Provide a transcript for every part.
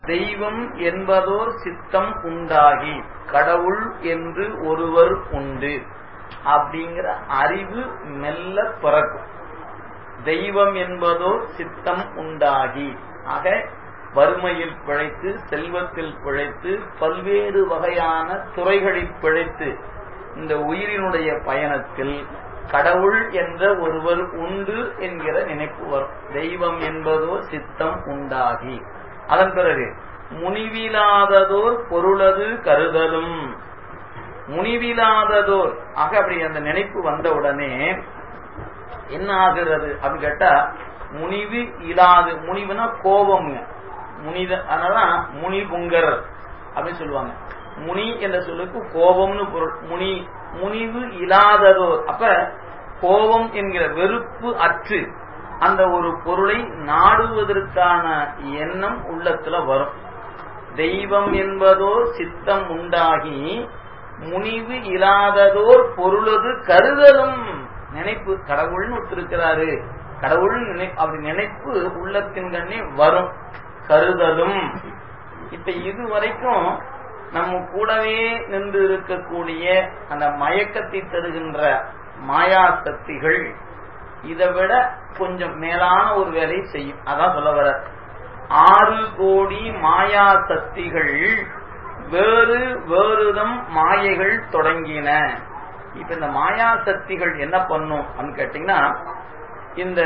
தெய்வம் என்பதோர் சித்தம் உண்டாகி கடவுள் என்று ஒருவர் உண்டு அப்படிங்கிற அறிவு மெல்ல பிறக்கும் தெய்வம் என்பதோர் சித்தம் உண்டாகி ஆக வறுமையில் பிழைத்து செல்வத்தில் பிழைத்து பல்வேறு வகையான துறைகளில் பிழைத்து இந்த உயிரினுடைய பயணத்தில் கடவுள் என்ற ஒருவர் உண்டு என்கிற நினைப்பு வரும் தெய்வம் என்பதோ சித்தம் உண்டாகி அதன் பிறகு முனிவிலாததோர் பொருளது கருதலும் முனிவிலாததோர் ஆக அப்படி அந்த நினைப்பு வந்தவுடனே என்ன ஆகிறது அப்படின்னு கேட்டா முனிவு இல்லாது முனிவுனா கோபம்ங்க முனித அதனாலதான் முனிபுங்கர் அப்படின்னு சொல்லுவாங்க முனி என்ற சொல்லுக்கு கோபம்னு பொருள் முனி முனிவு இல்லாததோர் அப்ப கோபம் என்கிற வெறுப்பு அற்று அந்த ஒரு பொருளை நாடுவதற்கான எண்ணம் உள்ளத்துல வரும் தெய்வம் என்பதோ சித்தம் உண்டாகி முனிவு இல்லாததோர் பொருளது கருதலும் நினைப்பு கடவுள்னு ஒருத்திருக்கிறாரு கடவுள் நினை அப்படி நினைப்பு உள்ளத்தின் கண்ணே வரும் கருதலும் இப்ப இது வரைக்கும் நம்ம கூடவே நின்று இருக்கக்கூடிய அந்த மயக்கத்தை தருகின்ற மாயா சக்திகள் இதை விட கொஞ்சம் மேலான ஒரு வேலையை செய்யும் அதான் சொல்ல வர ஆறு கோடி மாயா சக்திகள் வேறு வேறுதம் மாயைகள் தொடங்கின இப்ப இந்த மாயா சக்திகள் என்ன பண்ணும் அப்படின்னு கேட்டீங்கன்னா இந்த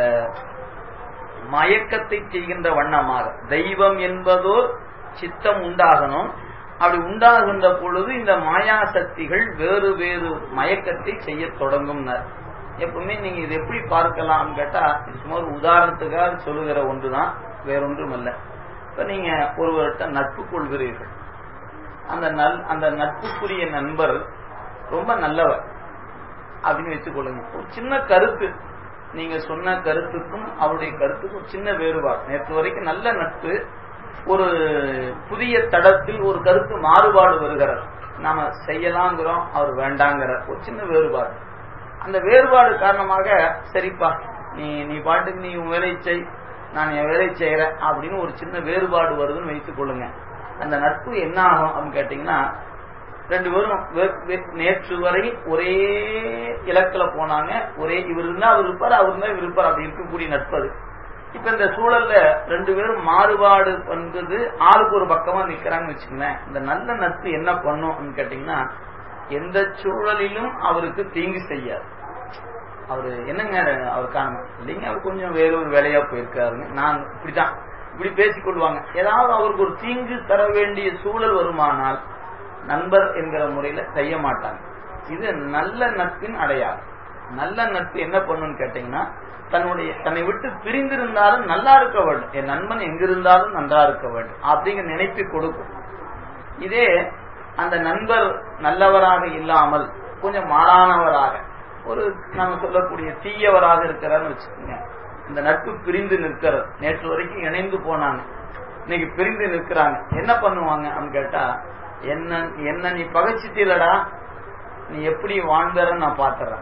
மயக்கத்தை செய்கின்ற வண்ணமாக தெய்வம் என்பதோர் சித்தம் உண்டாகணும் அப்படி உண்டாகின்ற பொழுது இந்த மாயா சக்திகள் வேறு வேறு மயக்கத்தை செய்ய தொடங்கும் எப்பவுமே நீங்க இது எப்படி பார்க்கலாம் கேட்டா இது சும்மா ஒரு உதாரணத்துக்காக சொல்லுகிற ஒன்றுதான் வேறொன்றும் அல்ல இப்ப நீங்க ஒருவர்கிட்ட நட்பு கொள்கிறீர்கள் அந்த நல் அந்த நட்புக்குரிய நண்பர் ரொம்ப நல்லவர் அப்படின்னு வச்சுக்கொள்ளுங்க ஒரு சின்ன கருத்து நீங்க சொன்ன கருத்துக்கும் அவருடைய கருத்துக்கும் சின்ன வேறுபாடு நேற்று வரைக்கும் நல்ல நட்பு ஒரு புதிய தடத்தில் ஒரு கருத்து மாறுபாடு வருகிறார் நாம செய்யலாங்கிறோம் அவர் வேண்டாங்கிற ஒரு சின்ன வேறுபாடு அந்த வேறுபாடு காரணமாக சரிப்பா நீ நீ பாட்டுக்கு நீ உன் வேலை செய் நான் என் வேலை செய்யறேன் அப்படின்னு ஒரு சின்ன வேறுபாடு வருதுன்னு வைத்துக் கொள்ளுங்க அந்த நட்பு என்ன ஆகும் அப்படின்னு கேட்டீங்கன்னா ரெண்டு பேரும் நேற்று வரை ஒரே இலக்கில போனாங்க ஒரே இவர் இருந்தா அவர் இருப்பார் அவர் இருந்தா இவர் இருப்பார் அப்படி இருக்கக்கூடிய நட்பு அது இப்ப இந்த சூழல்ல ரெண்டு பேரும் மாறுபாடு வந்தது ஆளுக்கு ஒரு பக்கமா நிக்கிறாங்கன்னு வச்சுக்கோங்களேன் இந்த நல்ல நட்பு என்ன பண்ணும் கேட்டீங்கன்னா எந்த சூழலிலும் அவருக்கு தீங்கு செய்யாது அவரு என்னங்க அவர் காரணம் இல்லைங்க அவர் கொஞ்சம் வேற ஒரு வேலையா போயிருக்காருங்க நான் இப்படிதான் இப்படி பேசிக் கொள்வாங்க ஏதாவது அவருக்கு ஒரு தீங்கு தர வேண்டிய சூழல் வருமானால் நண்பர் என்கிற முறையில செய்ய மாட்டாங்க இது நல்ல நட்பின் அடையாளம் நல்ல நட்பு என்ன பண்ணுன்னு கேட்டீங்கன்னா தன்னுடைய தன்னை விட்டு பிரிந்திருந்தாலும் நல்லா இருக்க வேண்டும் என் நண்பன் எங்கிருந்தாலும் நன்றா இருக்க வேண்டும் அப்படிங்கிற நினைப்பை கொடுக்கும் இதே அந்த நண்பர் நல்லவராக இல்லாமல் கொஞ்சம் மாறானவராக ஒரு நம்ம சொல்லக்கூடிய தீயவராக இருக்கிறான்னு வச்சுக்கோங்க இந்த நட்பு பிரிந்து நிற்கிறது நேற்று வரைக்கும் இணைந்து போனாங்க இன்னைக்கு பிரிந்து நிற்கிறாங்க என்ன பண்ணுவாங்க அப்படின்னு கேட்டா என்ன என்ன நீ பகைச்சிட்டீலடா நீ எப்படி வாழ்ந்தரன்னு நான் பாத்துறேன்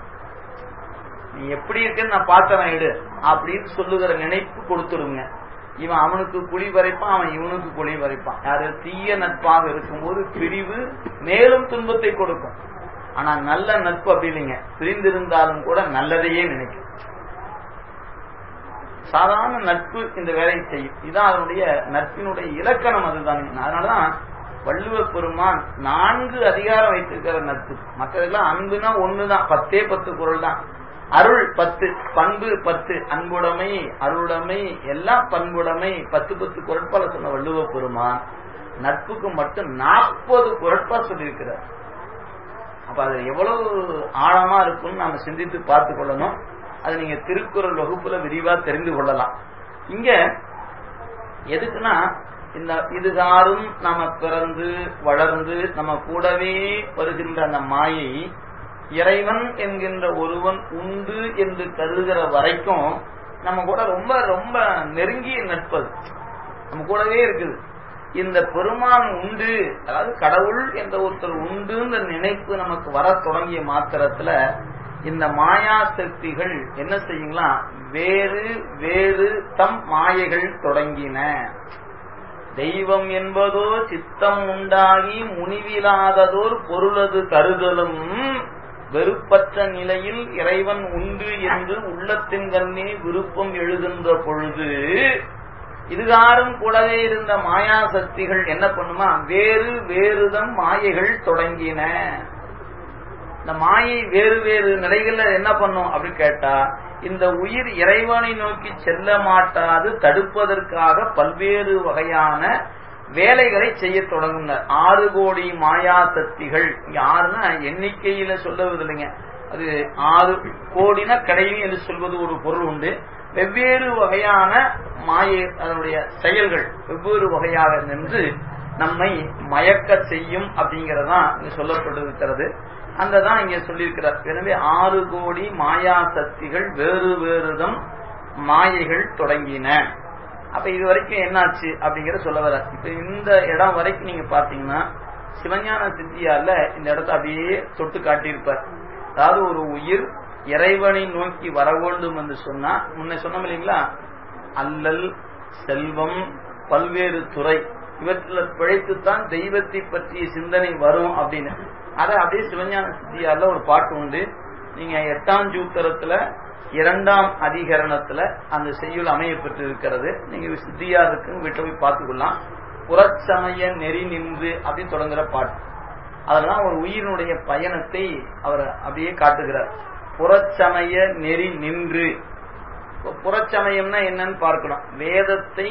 நீ எப்படி இருக்குன்னு நான் பாத்துறேன் இடு அப்படின்னு சொல்லுகிற நினைப்பு கொடுத்துருங்க இவன் அவனுக்கு குழி வரைப்பான் அவன் இவனுக்கு குழி வரைப்பான் யாரு தீய நட்பாக இருக்கும்போது பிரிவு மேலும் துன்பத்தை கொடுக்கும் ஆனா நல்ல நட்பு அப்படி இல்லைங்க பிரிந்திருந்தாலும் கூட நல்லதையே நினைக்கும் சாதாரண நட்பு இந்த வேலையை செய்யும் இதுதான் அதனுடைய நட்பினுடைய இலக்கணம் அதுதான் அதனாலதான் வள்ளுவ பெருமான் நான்கு அதிகாரம் வைத்திருக்கிற நட்பு மற்றதெல்லாம் அன்புனா ஒண்ணுதான் பத்தே பத்து குரல் தான் அருள் பத்து பண்பு பத்து அன்புடைமை அருளுடைமை எல்லாம் பண்புடைமை பத்து பத்து குரட்பால சொன்ன வள்ளுவ பெருமான் நட்புக்கு மட்டும் நாற்பது குரட்பா சொல்லியிருக்கிறார் அப்ப அது எவ்வளவு ஆழமா இருக்கும்னு நாம சிந்தித்து பார்த்து கொள்ளணும் அது நீங்க திருக்குறள் வகுப்புல விரிவா தெரிந்து கொள்ளலாம் இங்க எதுக்குன்னா இந்த இதுகாரும் நம்ம பிறந்து வளர்ந்து நம்ம கூடவே வருகின்ற அந்த மாயை இறைவன் என்கின்ற ஒருவன் உண்டு என்று கருதுகிற வரைக்கும் நம்ம கூட ரொம்ப ரொம்ப நெருங்கிய நட்பது நம்ம கூடவே இருக்குது இந்த பெருமான் உண்டு அதாவது கடவுள் என்ற ஒருத்தர் உண்டுன்ற நினைப்பு நமக்கு வர தொடங்கிய மாத்திரத்துல இந்த மாயா சக்திகள் என்ன செய்யுங்களா வேறு வேறு தம் மாயைகள் தொடங்கின தெய்வம் என்பதோ சித்தம் உண்டாகி முனிவிலாததோர் பொருளது கருதலும் வெறுப்பற்ற நிலையில் இறைவன் உண்டு என்று உள்ளத்தின் கண்ணே விருப்பம் எழுகின்ற பொழுது இதுகாரும் கூடவே இருந்த மாயா சக்திகள் என்ன பண்ணுமா வேறு வேறுதம் மாயைகள் தொடங்கின இந்த மாயை வேறு வேறு நிலைகள்ல என்ன பண்ணும் அப்படின்னு கேட்டா இந்த உயிர் இறைவனை நோக்கி செல்ல மாட்டாது தடுப்பதற்காக பல்வேறு வகையான வேலைகளை செய்ய தொடங்குனர் ஆறு கோடி மாயா சக்திகள் இங்க ஆறுனா எண்ணிக்கையில சொல்லுவதில்லைங்க அது ஆறு கோடினா கிடையும் என்று சொல்வது ஒரு பொருள் உண்டு வெவ்வேறு வகையான மாயை அதனுடைய செயல்கள் வெவ்வேறு வகையாக நின்று நம்மை மயக்க செய்யும் அப்படிங்கறதான் இங்க சொல்லப்பட்டிருக்கிறது அந்த தான் இங்க சொல்லியிருக்கிறார் எனவே ஆறு கோடி மாயா சக்திகள் வேறு வேறுதம் மாயைகள் தொடங்கின அப்ப இது வரைக்கும் என்னாச்சு அப்படிங்கிற சொல்ல வர இப்ப இந்த இடம் வரைக்கும் நீங்க பாத்தீங்கன்னா சிவஞான சித்தியார்ல இந்த இடத்த அப்படியே தொட்டு காட்டியிருப்பார் அதாவது ஒரு உயிர் இறைவனை நோக்கி வர வேண்டும் என்று சொன்னா முன்ன சொன்னோம் இல்லைங்களா அல்லல் செல்வம் பல்வேறு துறை இவற்றில் பிழைத்துத்தான் தெய்வத்தை பற்றிய சிந்தனை வரும் அப்படின்னு அதை அப்படியே சிவஞான சித்தியார்ல ஒரு பாட்டு உண்டு நீங்க எட்டாம் ஜூத்தரத்துல இரண்டாம் அதிகரணத்துல அந்த செய்யுள் அமையப்பட்டு இருக்கிறது நீங்க சித்தியாருக்கு வீட்டை போய் பார்த்துக்கொள்ளலாம் புறச்சமய நெறி நின்று அப்படின்னு தொடங்குற பாட்டு அதெல்லாம் ஒரு உயிரினுடைய பயணத்தை அவர் அப்படியே காட்டுகிறார் புறச்சமய நெறி நின்று புறச்சமயம்னா என்னன்னு பார்க்கணும் வேதத்தை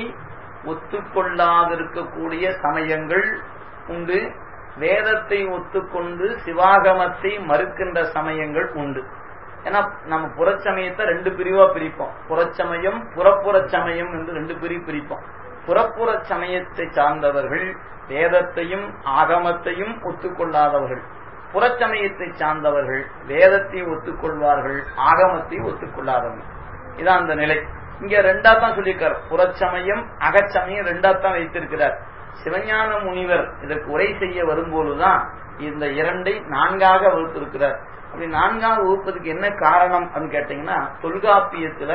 ஒத்துக்கொள்ளாதிருக்கக்கூடிய சமயங்கள் உண்டு வேதத்தை ஒத்துக்கொண்டு சிவாகமத்தை மறுக்கின்ற சமயங்கள் உண்டு ஏன்னா நம்ம புறச்சமயத்தை ரெண்டு பிரிவா பிரிப்போம் புறச்சமயம் புறப்புற சமயம் என்று ரெண்டு பிரிவு பிரிப்போம் புறப்புற சமயத்தை சார்ந்தவர்கள் வேதத்தையும் ஆகமத்தையும் ஒத்துக்கொள்ளாதவர்கள் புறச்சமயத்தை சார்ந்தவர்கள் வேதத்தை ஒத்துக்கொள்வார்கள் ஆகமத்தை ஒத்துக்கொள்ளாதவர்கள் இதான் அந்த நிலை இங்க ரெண்டா தான் சொல்லியிருக்கார் புறச்சமயம் அகச்சமயம் ரெண்டா தான் வைத்திருக்கிறார் சிவஞான முனிவர் இதற்கு உரை செய்ய வரும்போதுதான் இந்த இரண்டை நான்காக வகுத்திருக்கிறார் அப்படி நான்காக வகுப்பதுக்கு என்ன காரணம் அப்படின்னு கேட்டீங்கன்னா தொல்காப்பியத்துல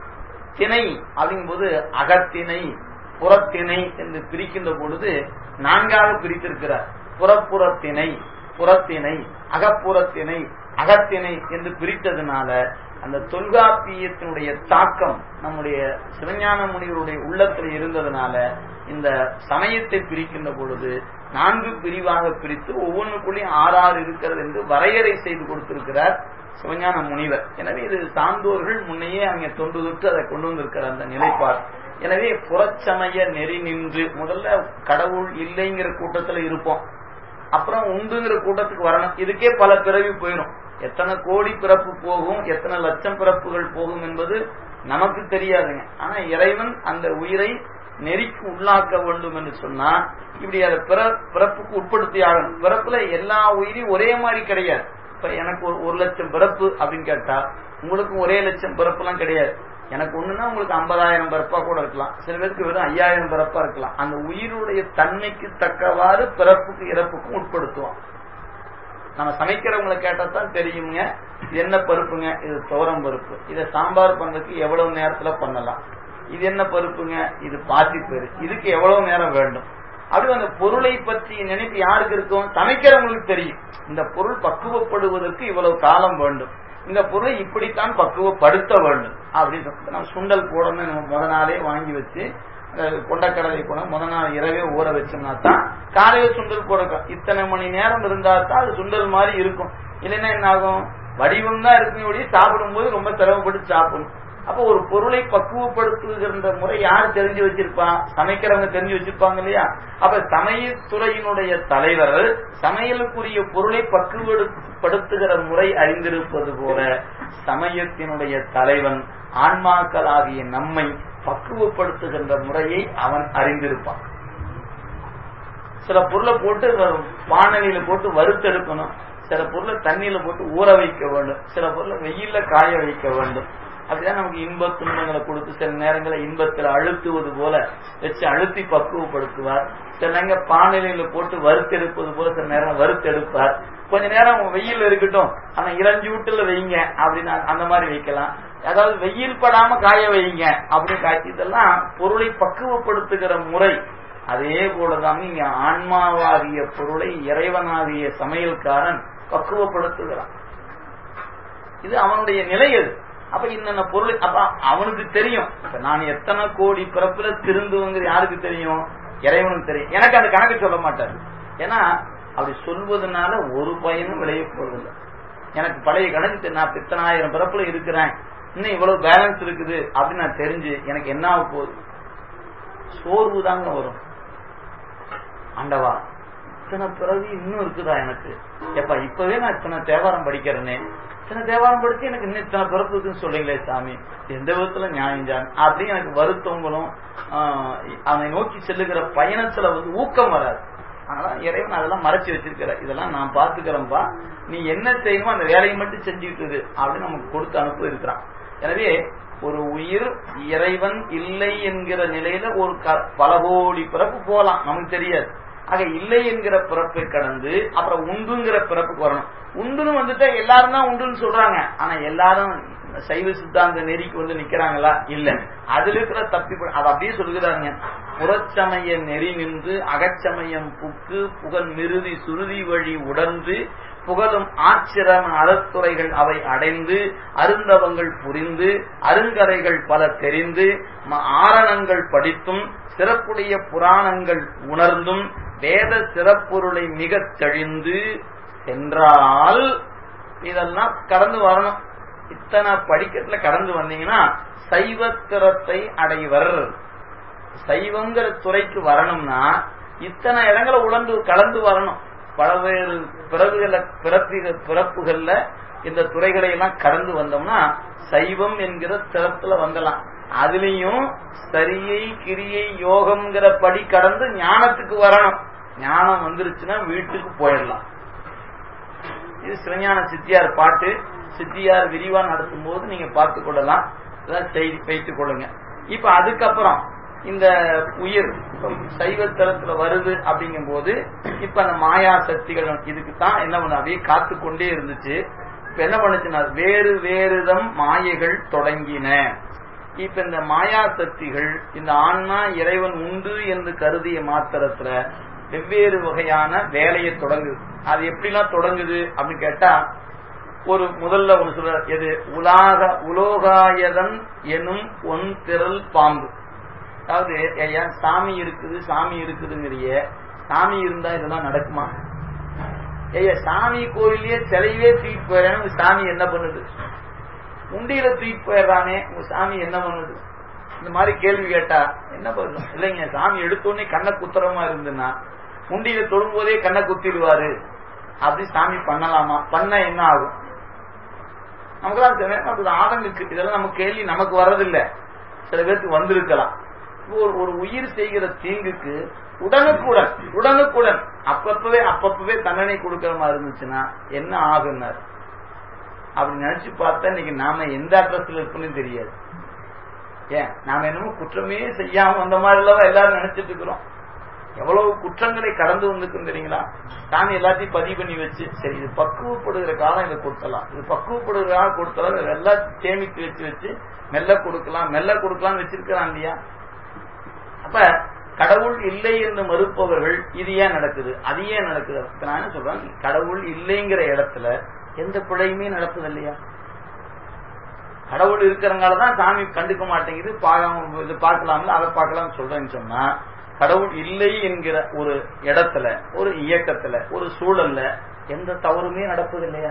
திணை அப்படிங்கும்போது அகத்திணை புறத்திணை என்று பிரிக்கின்ற பொழுது நான்காக பிரித்திருக்கிறார் புறப்புறத்திணை புறத்திணை அகப்புறத்திணை அகத்திணை என்று பிரித்ததுனால அந்த தொல்காப்பியத்தினுடைய தாக்கம் நம்முடைய சிவஞான முனிவருடைய உள்ளத்தில் இருந்ததுனால இந்த சமயத்தை பிரிக்கின்ற பொழுது நான்கு பிரிவாக பிரித்து ஒவ்வொன்றுக்குள்ளேயும் ஆறாறு இருக்கிறது என்று வரையறை செய்து கொடுத்திருக்கிறார் சிவஞான முனிவர் எனவே இது சான்றோர்கள் முன்னையே அவங்க தொன்று தொட்டு அதை கொண்டு வந்திருக்கிற அந்த நிலைப்பாடு எனவே புறச்சமய நெறி நின்று முதல்ல கடவுள் இல்லைங்கிற கூட்டத்துல இருப்போம் அப்புறம் உண்டுங்கிற கூட்டத்துக்கு வரணும் இதுக்கே பல பிறவி போயிடும் எத்தனை கோடி பிறப்பு போகும் எத்தனை லட்சம் பிறப்புகள் போகும் என்பது நமக்கு தெரியாதுங்க ஆனா இறைவன் அந்த உயிரை நெறிக்கு உள்ளாக்க வேண்டும் என்று சொன்னா இப்படி அதை பிறப்புக்கு உட்படுத்தி ஆகணும் பிறப்புல எல்லா உயிரையும் ஒரே மாதிரி கிடையாது இப்ப எனக்கு ஒரு ஒரு லட்சம் பிறப்பு அப்படின்னு கேட்டா உங்களுக்கும் ஒரே லட்சம் பிறப்பு எல்லாம் கிடையாது எனக்கு ஒண்ணுன்னா உங்களுக்கு ஐம்பதாயிரம் பிறப்பா கூட இருக்கலாம் சில பேருக்கு வெறும் ஐயாயிரம் பிறப்பா இருக்கலாம் அந்த உயிருடைய தன்மைக்கு தக்கவாறு பிறப்புக்கு இறப்புக்கும் உட்படுத்துவோம் நம்ம சமைக்கிறவங்களை கேட்டா தான் தெரியுங்க இது என்ன பருப்புங்க இது துவரம் பருப்பு இதை சாம்பார் பண்றதுக்கு எவ்வளவு நேரத்துல பண்ணலாம் இது என்ன பருப்புங்க இது பாசிப்பேரு இதுக்கு எவ்வளவு நேரம் வேண்டும் அப்படி அந்த பொருளை பற்றி நினைப்பு யாருக்கு இருக்கும் சமைக்கிறவங்களுக்கு தெரியும் இந்த பொருள் பக்குவப்படுவதற்கு இவ்வளவு காலம் வேண்டும் இந்த பொருளை இப்படித்தான் பக்குவப்படுத்த வேண்டும் அப்படின்னு நம்ம சுண்டல் போடணும் நம்ம முத நாளே வாங்கி வச்சு கொண்டக்கடலை போன முத நாள் இரவே ஊற வச்சோம்னா தான் காலையில சுண்டல் போடக்கும் இத்தனை மணி நேரம் இருந்தா தான் அது சுண்டல் மாதிரி இருக்கும் இல்லைன்னா என்ன ஆகும் வடிவம் தான் இருக்கும் சாப்பிடும்போது ரொம்ப சிரமப்பட்டு சாப்பிடணும் அப்போ ஒரு பொருளை பக்குவப்படுத்துகின்ற முறை யார் தெரிஞ்சு வச்சிருப்பா சமைக்கிறவங்க தெரிஞ்சு வச்சிருப்பாங்க இல்லையா அப்ப சமயத்துறையினுடைய தலைவர் சமையலுக்குரிய பொருளை பக்குவப்படுத்துகிற முறை அறிந்திருப்பது போல சமயத்தினுடைய தலைவன் ஆன்மாக்களாகிய நம்மை பக்குவப்படுத்துகின்ற முறையை அவன் அறிந்திருப்பான் சில பொருளை போட்டு வானலியில போட்டு வறுத்தெடுக்கணும் சில பொருளை தண்ணியில போட்டு ஊற வைக்க வேண்டும் சில பொருளை வெயில்ல காய வைக்க வேண்டும் அப்படிதான் நமக்கு இன்ப துன்பங்களை கொடுத்து சில நேரங்களில் இன்பத்தில் அழுத்துவது போல வச்சு அழுத்தி பக்குவப்படுத்துவார் சில நேரம் பானிலையில போட்டு வறுத்தெடுப்பது போல சில நேரம் வறுத்தெடுப்பார் கொஞ்ச நேரம் வெயில் இருக்கட்டும் ஆனா இறஞ்சி வீட்டுல வைங்க அப்படின்னு அந்த மாதிரி வைக்கலாம் அதாவது வெயில் படாம காய வைங்க அப்படின்னு காய்ச்சி இதெல்லாம் பொருளை பக்குவப்படுத்துகிற முறை அதே போலதான் இங்க ஆன்மாவாகிய பொருளை இறைவனாகிய சமையல்காரன் பக்குவப்படுத்துகிறான் இது அவனுடைய நிலை அது அப்ப இன்னென்ன பொருள் அப்ப அவனுக்கு தெரியும் இப்ப நான் எத்தனை கோடி பிறப்புல திருந்துவங்கிறது யாருக்கு தெரியும் இறைவனுக்கு தெரியும் எனக்கு அந்த கணக்கு சொல்ல மாட்டாரு ஏன்னா அப்படி சொல்வதனால ஒரு பயனும் விளைய போவதில்லை எனக்கு பழைய கணக்கு நான் இத்தனாயிரம் பிறப்புல இருக்கிறேன் இன்னும் இவ்வளவு பேலன்ஸ் இருக்குது அப்படின்னு நான் தெரிஞ்சு எனக்கு என்ன ஆக போகுது சோர்வு தாங்க வரும் ஆண்டவா இத்தனை பிறவி இன்னும் இருக்குதா எனக்கு எப்ப இப்பவே நான் இத்தனை தேவாரம் படிக்கிறேனே இத்தனை தேவாரம் படிச்சு எனக்கு இன்னும் இத்தனை பிறப்பு இருக்குன்னு சொல்றீங்களே சாமி எந்த விதத்துல நியாயம் ஜான் அப்படி எனக்கு வருத்தங்களும் அவனை நோக்கி செல்லுகிற பயணத்துல வந்து ஊக்கம் வராது அதனால இறைவன் அதெல்லாம் மறைச்சு வச்சிருக்கிற இதெல்லாம் நான் பாத்துக்கிறேன்பா நீ என்ன செய்யணுமோ அந்த வேலையை மட்டும் செஞ்சுக்கிட்டு அப்படின்னு நமக்கு கொடுத்து அனுப்ப இருக்கிறான் எனவே ஒரு உயிர் இறைவன் இல்லை என்கிற நிலையில ஒரு பல கோடி பிறப்பு போகலாம் நமக்கு தெரியாது ஆக இல்லை என்கிற பிறப்பை கடந்து அப்புறம் உண்டுங்கிற பிறப்புக்கு வரணும் உண்டுன்னு வந்துட்டா எல்லாரும் தான் உண்டுன்னு சொல்றாங்க ஆனா எல்லாரும் சைவ சித்தாந்த நெறிக்கு வந்து நிக்கிறாங்களா இல்ல அதுல இருக்கிற தப்பி அது அப்படியே சொல்லுகிறாங்க புறச்சமய நெறி நின்று அகச்சமயம் புக்கு புகழ் மிருதி சுருதி வழி உடர்ந்து புகழும் ஆச்சிரம அறத்துறைகள் அவை அடைந்து அருந்தவங்கள் புரிந்து அருங்கரைகள் பல தெரிந்து ஆரணங்கள் படித்தும் சிறப்புடைய புராணங்கள் உணர்ந்தும் வேத சிறப்பொருளை மிக தெளிந்து என்றால் இதெல்லாம் கடந்து வரணும் இத்தனை படிக்கட்டுல கடந்து வந்தீங்கன்னா சைவத்திறத்தை அடைவர் சைவங்கிற துறைக்கு வரணும்னா இத்தனை இடங்களை உழந்து கலந்து வரணும் பலவேறு பிறகுகள பிறப்பிக பிறப்புகள்ல இந்த துறைகளை எல்லாம் கடந்து வந்தோம்னா சைவம் என்கிற திறத்துல வந்துடலாம் அதுலயும் சரியை கிரியை யோகம்ங்கிற படி கடந்து ஞானத்துக்கு வரணும் ஞானம் வந்துருச்சுன்னா வீட்டுக்கு போயிடலாம் இது சிவஞான சித்தியார் பாட்டு சித்தியார் விரிவா நடத்தும் போது நீங்க பார்த்து கொள்ளலாம் செய்தி வைத்துக் கொள்ளுங்க இப்ப அதுக்கப்புறம் இந்த உயிர் சைவத்தலத்துல வருது அப்படிங்கும் போது இப்ப அந்த மாயா சக்திகள் இதுக்கு தான் என்ன பண்ண அப்படியே காத்து கொண்டே இருந்துச்சு இப்ப என்ன பண்ணுச்சுன்னா வேறு வேறுதம் மாயைகள் தொடங்கின இப்ப இந்த மாயா சக்திகள் இந்த ஆன்மா இறைவன் உண்டு என்று கருதிய மாத்திரத்துல வெவ்வேறு வகையான வேலையை தொடங்குது அது எப்படிலாம் தொடங்குது அப்படின்னு கேட்டா ஒரு முதல்ல ஒரு சொல்ற எது உலாக உலோகாயதன் எனும் ஒன் திரள் பாம்பு அதாவது ஐயா சாமி இருக்குது சாமி இருக்குதுங்கிறிய சாமி இருந்தா இதெல்லாம் நடக்குமா ஐயா சாமி கோயிலே சிலையே தூக்கிட்டு போயிடறானே உங்க சாமி என்ன பண்ணுது உண்டியில தூக்கிட்டு போயிடுறானே உங்க சாமி என்ன பண்ணுது இந்த மாதிரி கேள்வி கேட்டா என்ன பண்ணும் இல்லைங்க சாமி எடுத்தோடனே கண்ணை குத்துறமா இருந்துன்னா உண்டியில தொடும் போதே கண்ணை குத்திடுவாரு அப்படி சாமி பண்ணலாமா பண்ண என்ன ஆகும் நமக்குலாம் சில நேரம் அது ஆதங்குக்கு இதெல்லாம் நம்ம கேள்வி நமக்கு வர்றதில்லை சில பேருக்கு வந்திருக்கலாம் ஒரு ஒரு உயிர் செய்கிற தீங்குக்கு உடனுக்குடன் உடனுக்குடன் அப்பப்பவே அப்பப்பவே தண்டனை கொடுக்கிற மாதிரி இருந்துச்சுன்னா என்ன ஆகுனார் அப்படி நினைச்சு பார்த்தா இன்னைக்கு நாம எந்த அட்ரஸ்ல இருக்குன்னு தெரியாது ஏன் நாம என்னமோ குற்றமே செய்யாம வந்த மாதிரி எல்லாம் எல்லாரும் நினைச்சிட்டு இருக்கிறோம் எவ்வளவு குற்றங்களை கடந்து வந்துக்கும் தெரியுங்களா சாமி எல்லாத்தையும் பதிவு பண்ணி வச்சு சரி இது பக்குவப்படுகிற காலம் இதை கொடுத்தலாம் இது பக்குவப்படுகிற காலம் கொடுத்தலாம் இதெல்லாம் சேமித்து வச்சு வச்சு மெல்ல கொடுக்கலாம் மெல்ல கொடுக்கலாம் வச்சிருக்கிறான் இல்லையா அப்ப கடவுள் இல்லை என்று மறுப்பவர்கள் இது ஏன் நடக்குது அது ஏன் நடக்குது நான் என்ன சொல்றேன் கடவுள் இல்லைங்கிற இடத்துல எந்த பிழையுமே நடக்குது இல்லையா கடவுள் இருக்கிறனாலதான் சாமி கண்டுக்க மாட்டேங்குது இது பார்க்கலாம்ல அதை பார்க்கலாம்னு சொல்றேன்னு சொன்னா கடவுள் இல்லை என்கிற ஒரு இடத்துல ஒரு இயக்கத்துல ஒரு சூழல்ல எந்த தவறுமே நடப்பது இல்லையா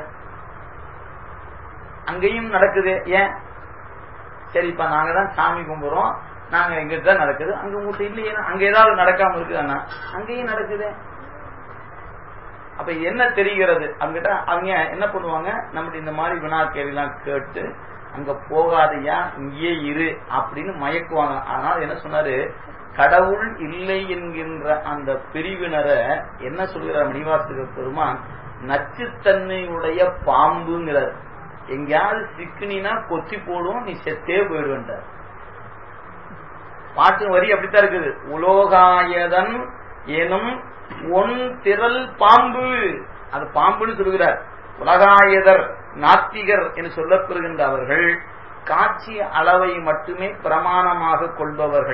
அங்கேயும் நடக்குது ஏன் சரிப்பா நாங்க தான் சாமி கும்பிடுறோம் நாங்க எங்கிட்ட தான் நடக்குது அங்க உங்கள்கிட்ட இல்லையே அங்க ஏதாவது நடக்காம இருக்குதானா அங்கேயும் நடக்குது அப்ப என்ன தெரிகிறது அங்கிட்ட அவங்க என்ன பண்ணுவாங்க நம்முடைய இந்த மாதிரி வினா கேள்விலாம் கேட்டு அங்க போகாதையா இங்கேயே இரு அப்படின்னு மயக்குவாங்க அதனால என்ன சொன்னாரு கடவுள் இல்லை என்கின்ற அந்த பிரிவினரை என்ன சொல்கிறார் மணிவாசக பெருமான் நச்சுத்தன்மையுடைய பாம்புங்கிறார் எங்கேயாவது சிக்கினா கொத்தி போடும் நீ செத்தே போயிடுவேன்டார் பாட்டு வரி அப்படித்தான் இருக்குது உலோகாயதன் எனும் ஒன் திரள் பாம்பு அது பாம்புன்னு சொல்கிறார் உலகாயதர் நாத்திகர் என்று சொல்லப்பெறுகின்ற அவர்கள் காட்சி அளவை மட்டுமே பிரமாணமாக கொள்பவர்கள்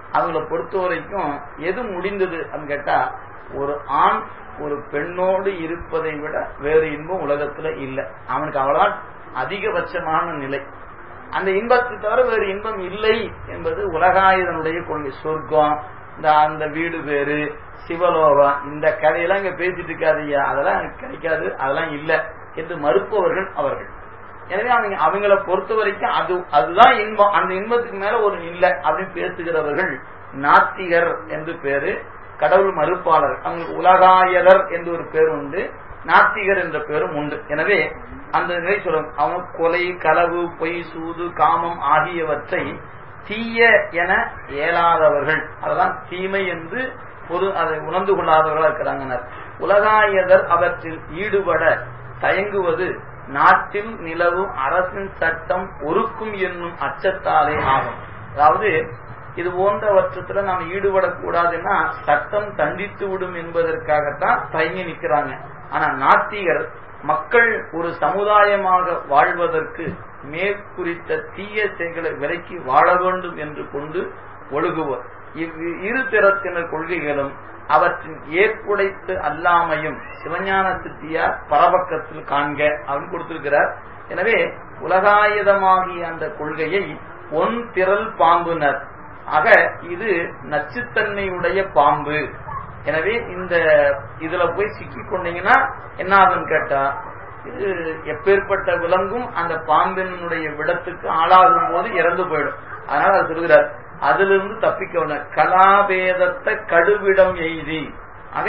அவங்கள பொறுத்த வரைக்கும் எது முடிந்தது அப்படின்னு கேட்டா ஒரு ஆண் ஒரு பெண்ணோடு இருப்பதை விட வேறு இன்பம் உலகத்துல இல்லை அவனுக்கு அவ்வளவுதான் அதிகபட்சமான நிலை அந்த இன்பத்தை தவிர வேறு இன்பம் இல்லை என்பது உலகாயுதனுடைய கொள்கை சொர்க்கம் இந்த அந்த வீடு பேரு சிவலோகம் இந்த கதையெல்லாம் இங்க பேசிட்டு இருக்காதீங்க அதெல்லாம் எனக்கு கிடைக்காது அதெல்லாம் இல்லை என்று மறுப்பவர்கள் அவர்கள் எனவே அவங்க அவங்கள பொறுத்த வரைக்கும் அது அதுதான் இன்பம் அந்த இன்பத்துக்கு மேல ஒரு இல்லை அப்படின்னு பேசுகிறவர்கள் நாத்திகர் என்று பேரு கடவுள் மறுப்பாளர் அவங்களுக்கு உலகாயலர் என்று ஒரு பேர் உண்டு நாத்திகர் என்ற பேரும் உண்டு எனவே அந்த நிலை சொல்லும் அவங்க கொலை களவு பொய் சூது காமம் ஆகியவற்றை தீய என இயலாதவர்கள் அதெல்லாம் தீமை என்று பொது அதை உணர்ந்து கொள்ளாதவர்களா இருக்கிறாங்க உலகாயதர் அவற்றில் ஈடுபட தயங்குவது நாட்டில் நிலவும் அரசின் சட்டம் ஒருக்கும் என்னும் அச்சத்தாலே ஆகும் அதாவது இது போன்றவற்றத்துல நாம் ஈடுபடக்கூடாதுன்னா சட்டம் தண்டித்து விடும் என்பதற்காகத்தான் தயங்கி நிற்கிறாங்க ஆனா நாத்திகர் மக்கள் ஒரு சமுதாயமாக வாழ்வதற்கு மேற்குறித்த தீய செயல்களை விலக்கி வாழ வேண்டும் என்று கொண்டு ஒழுகுவர் இவ் இரு திறத்தினர் கொள்கைகளும் அவற்றின் ஏற்புடைத்து அல்லாமையும் சிவஞான சித்தியார் பரபக்கத்தில் காண்க அப்படின்னு கொடுத்திருக்கிறார் எனவே உலகாயுதமாகிய அந்த கொள்கையை ஒன் திரள் பாம்புனர் ஆக இது நச்சுத்தன்மையுடைய பாம்பு எனவே இந்த இதுல போய் சிக்கி கொண்டீங்கன்னா என்ன ஆகுன்னு கேட்டா இது எப்பேற்பட்ட விலங்கும் அந்த பாம்பினுடைய விடத்துக்கு ஆளாகும் போது இறந்து போயிடும் அதனால அது சொல்கிறார் அதிலிருந்து தப்பிக்க கலாபேதத்தை கடுவிடம் எய்தி ஆக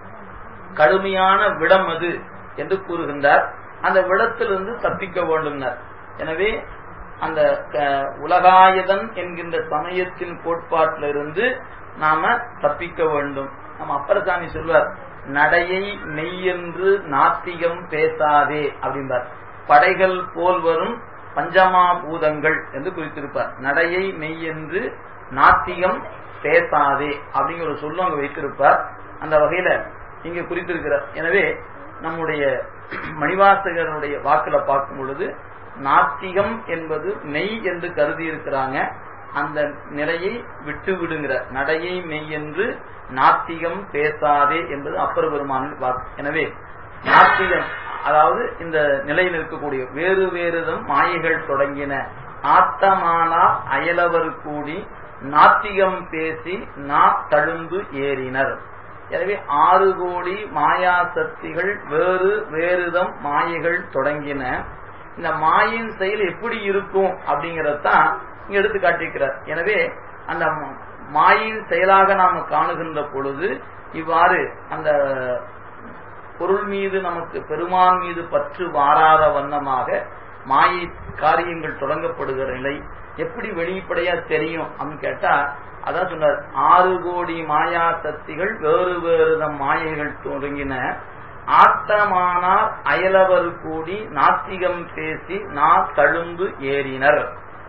கடுமையான விடம் அது என்று கூறுகின்றார் அந்த விடத்திலிருந்து தப்பிக்க வேண்டும்னார் எனவே அந்த உலகாயதன் என்கின்ற சமயத்தின் கோட்பாட்டிலிருந்து நாம தப்பிக்க வேண்டும் நம்ம அப்பரசாமி சொல்வார் நடையை மெய்யென்று நாத்திகம் பேசாதே அப்படின்பார் படைகள் போல் வரும் பஞ்சமா பூதங்கள் என்று குறித்திருப்பார் நடையை மெய்யென்று நாத்திகம் பேசாதே அப்படிங்கிற ஒரு சொல்லும் அங்க வைத்திருப்பார் அந்த வகையில இங்க குறித்திருக்கிறார் எனவே நம்முடைய மணிவாசகருடைய வாக்குல பார்க்கும் பொழுது நாத்திகம் என்பது நெய் என்று கருதி இருக்கிறாங்க அந்த நிலையை விட்டு விடுங்கிற நடையை மெய் என்று நாத்திகம் பேசாதே என்பது அப்பர் பெருமானின் வாக்கு எனவே நாத்திகம் அதாவது இந்த நிலையில் இருக்கக்கூடிய வேறு வேறுதம் மாயைகள் தொடங்கின ஆத்தமானா அயலவர் கூடி நாத்திகம் பேசி நா தழும்பு ஏறினர் எனவே ஆறு கோடி மாயா சக்திகள் வேறு வேறுதம் மாயைகள் தொடங்கின இந்த மாயின் செயல் எப்படி இருக்கும் அப்படிங்கறதான் இங்க எடுத்து காட்டியிருக்கிறார் எனவே அந்த மாயின் செயலாக நாம காணுகின்ற பொழுது இவ்வாறு அந்த பொருள் மீது நமக்கு பெருமான் மீது பற்று வாராத வண்ணமாக மாயை காரியங்கள் தொடங்கப்படுகிற நிலை எப்படி வெளிப்படையா தெரியும் அப்படின்னு கேட்டா அதான் சொன்னார் ஆறு கோடி மாயா சக்திகள் வேறு வேறு மாயைகள் தொடங்கின ஆத்தமானார் அயலவர் கூடி நாத்திகம் பேசி நா தழும்பு ஏறினர்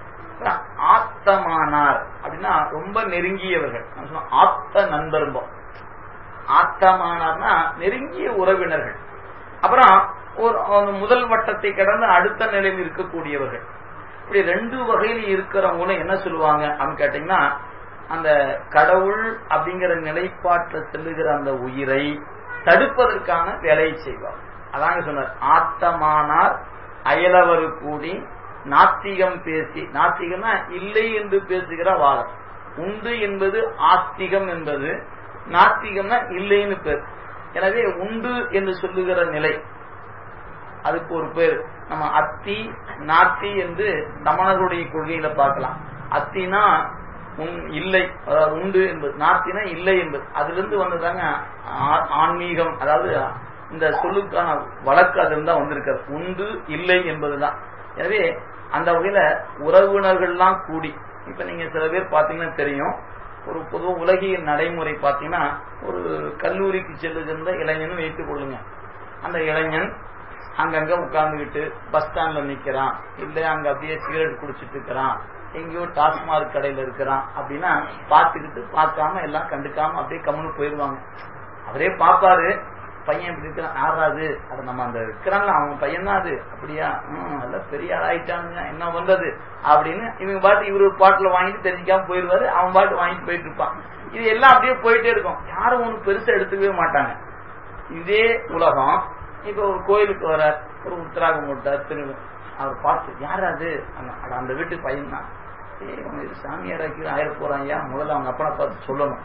ஆத்தமானார் அப்படின்னா ரொம்ப நெருங்கியவர்கள் ஆத்த நண்பரும்போம் ஆத்தமானார்னா நெருங்கிய உறவினர்கள் அப்புறம் ஒரு முதல் வட்டத்தை கடந்து அடுத்த நிலையில் இருக்கக்கூடியவர்கள் இப்படி ரெண்டு வகையில் இருக்கிறவங்களும் என்ன சொல்லுவாங்க அப்படின்னு கேட்டீங்கன்னா அந்த கடவுள் அப்படிங்கிற நிலைப்பாட்டில் செல்லுகிற அந்த உயிரை தடுப்பதற்கான வேலையை செய்வார் அதாங்க சொன்னார் ஆத்தமானார் அயலவர் கூடி நாத்திகம் பேசி நாத்திகம்னா இல்லை என்று பேசுகிற வாதம் உண்டு என்பது ஆஸ்திகம் என்பது நாத்திகம்னா இல்லைன்னு பேர் எனவே உண்டு என்று சொல்லுகிற நிலை அதுக்கு ஒரு பேர் நம்ம அத்தி நாத்தி என்று தமிழர்களுடைய கொள்கையில பார்க்கலாம் அத்தினா இல்லை அதாவது உண்டு என்பது நாத்தினா இல்லை என்பது அதுல இருந்து வந்ததாங்க ஆன்மீகம் அதாவது இந்த சொல்லுக்கான வழக்கு அதுல இருந்தா வந்திருக்கிறது உண்டு இல்லை என்பதுதான் எனவே அந்த வகையில உறவினர்கள்லாம் கூடி இப்ப நீங்க சில பேர் பாத்தீங்கன்னா தெரியும் ஒரு பொதுவா உலகிய நடைமுறை பாத்தீங்கன்னா ஒரு கல்லூரிக்கு செல்லுகின்ற இளைஞன் வைத்துக் கொள்ளுங்க அந்த இளைஞன் அங்கங்க உட்கார்ந்துகிட்டு பஸ் ஸ்டாண்ட்ல நிக்கிறான் இல்ல அங்க அப்படியே சிகரெட் குடிச்சிட்டு இருக்கிறான் எங்கேயோ டாஸ்மார்க் கடையில இருக்கிறான் அப்படின்னா பார்த்துக்கிட்டு பார்க்காம எல்லாம் கண்டுக்காம அப்படியே கம்முன்னு போயிடுவாங்க அவரே பார்ப்பாரு பையன் இப்படி இருக்கிறான் ஆறாது அது நம்ம அந்த இருக்கிறான்ல அவன் பையன் தான் அது அப்படியா ம் அதெல்லாம் பெரிய ஆள் ஆயிட்டானுங்க என்ன பண்றது அப்படின்னு இவங்க பாட்டு இவரு பாட்டுல வாங்கிட்டு தெரிஞ்சுக்காம போயிடுவாரு அவன் பாட்டு வாங்கிட்டு போயிட்டு இருப்பான் இது எல்லாம் அப்படியே போயிட்டே இருக்கும் யாரும் ஒண்ணு பெருசா எடுத்துக்கவே மாட்டாங்க இதே உலகம் இப்ப ஒரு கோயிலுக்கு வரார் ஒரு உத்தராகம் போட்டார் திரு அவர் பார்த்து யார் அது அந்த- அட, அந்த வீட்டு பையன் தான் ஏய் அவன் இது சாமியார் ஆக்கி ஆயிர போறான் ஐயா முதல்ல அவங்க அப்பனை பார்த்து சொல்லணும்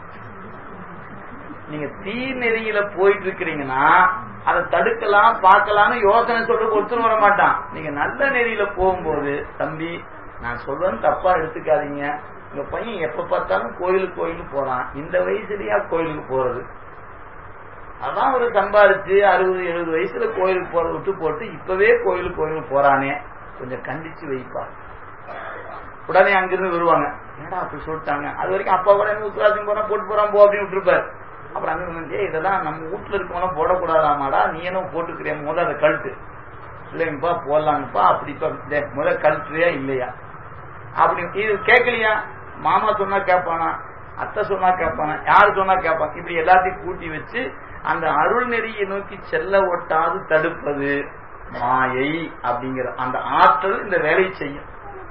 நீங்க தீ நெறியில போயிட்டு இருக்கிறீங்கன்னா அதை தடுக்கலாம் பார்க்கலாம்னு யோசனை சொல்ற ஒருத்தரும் வர மாட்டான் நீங்க நல்ல நெறியில போகும்போது தம்பி நான் சொல்றேன்னு தப்பா எடுத்துக்காதீங்க உங்க பையன் எப்ப பார்த்தாலும் கோயிலுக்கு கோயிலுக்கு போறான் இந்த வயசுலயா கோயிலுக்கு போறது அதான் ஒரு சம்பாரிச்சு அறுபது எழுபது வயசுல கோயிலுக்கு போறத விட்டு போட்டு இப்பவே கோயிலுக்கு கோயிலுக்கு போறானே கொஞ்சம் கண்டிச்சு வைப்பார் உடனே அங்கிருந்து வருவாங்க என்னடா அப்படி சொல்லிட்டாங்க அது வரைக்கும் அப்பா கூட என்ன உத்தராஜம் போனா போட்டு போறான் போ அப்படின்னு விட்டுருப்பாரு அப்புறம் அங்க வந்து "ஏய், இதெல்லாம் நம்ம வீட்டுல இருக்கவங்க போடக்கூடாதாமாடா நீ என்ன போட்டுக்கிறிய முதல்ல அதை கழுத்து இல்லைங்கப்பா போடலாங்கப்பா அப்படிப்பா டேய், முதல்ல கழுத்துறியா இல்லையா அப்படி இது கேட்கலையா மாமா சொன்னா கேட்பானா அத்தை சொன்னா கேட்பானா யார் சொன்னா கேட்பான் இப்படி எல்லாத்தையும் கூட்டி வச்சு அந்த அருள் நெறியை நோக்கி செல்ல ஒட்டாது தடுப்பது மாயை அப்படிங்கிற அந்த ஆற்றல் இந்த வேலையை செய்யும்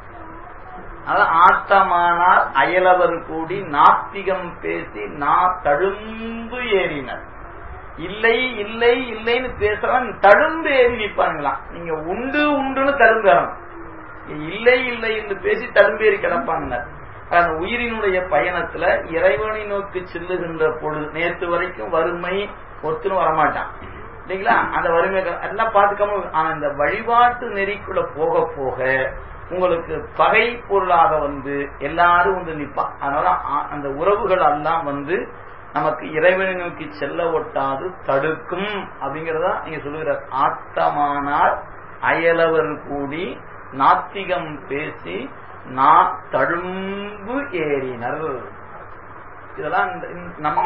அதான் ஆத்தமானார் அயலவர் கூடி நாத்திகம் பேசி நா தழும்பு ஏறினர் இல்லை இல்லை இல்லைன்னு பேசுறவன் தழும்பு ஏறி நிற்பானுங்களாம் நீங்க உண்டு உண்டுன்னு தழும்பு ஏறணும் இல்லை இல்லை என்று பேசி தழும்பேறி கிடப்பாங்க அந்த உயிரினுடைய பயணத்துல இறைவனை நோக்கி செல்லுகின்ற பொழுது நேற்று வரைக்கும் வறுமை ஒத்துன்னு வரமாட்டான் இல்லைங்களா அந்த வறுமை எல்லாம் பார்த்துக்காம ஆனா இந்த வழிபாட்டு நெறிக்குள்ள போக போக உங்களுக்கு பகை பொருளாக வந்து எல்லாரும் வந்து நிப்பான் அதனால ஆ- அந்த உறவுகள் எல்லாம் வந்து நமக்கு இறைவனை நோக்கி செல்ல ஒட்டாது தடுக்கும் அப்படிங்கறதா நீங்க சொல்லுகிறார் ஆத்தமானார் அயலவர் கூடி நாத்திகம் பேசி நா தழும்பு ஏறினர் இதெல்லாம் இந்த- இந்த- நம்ம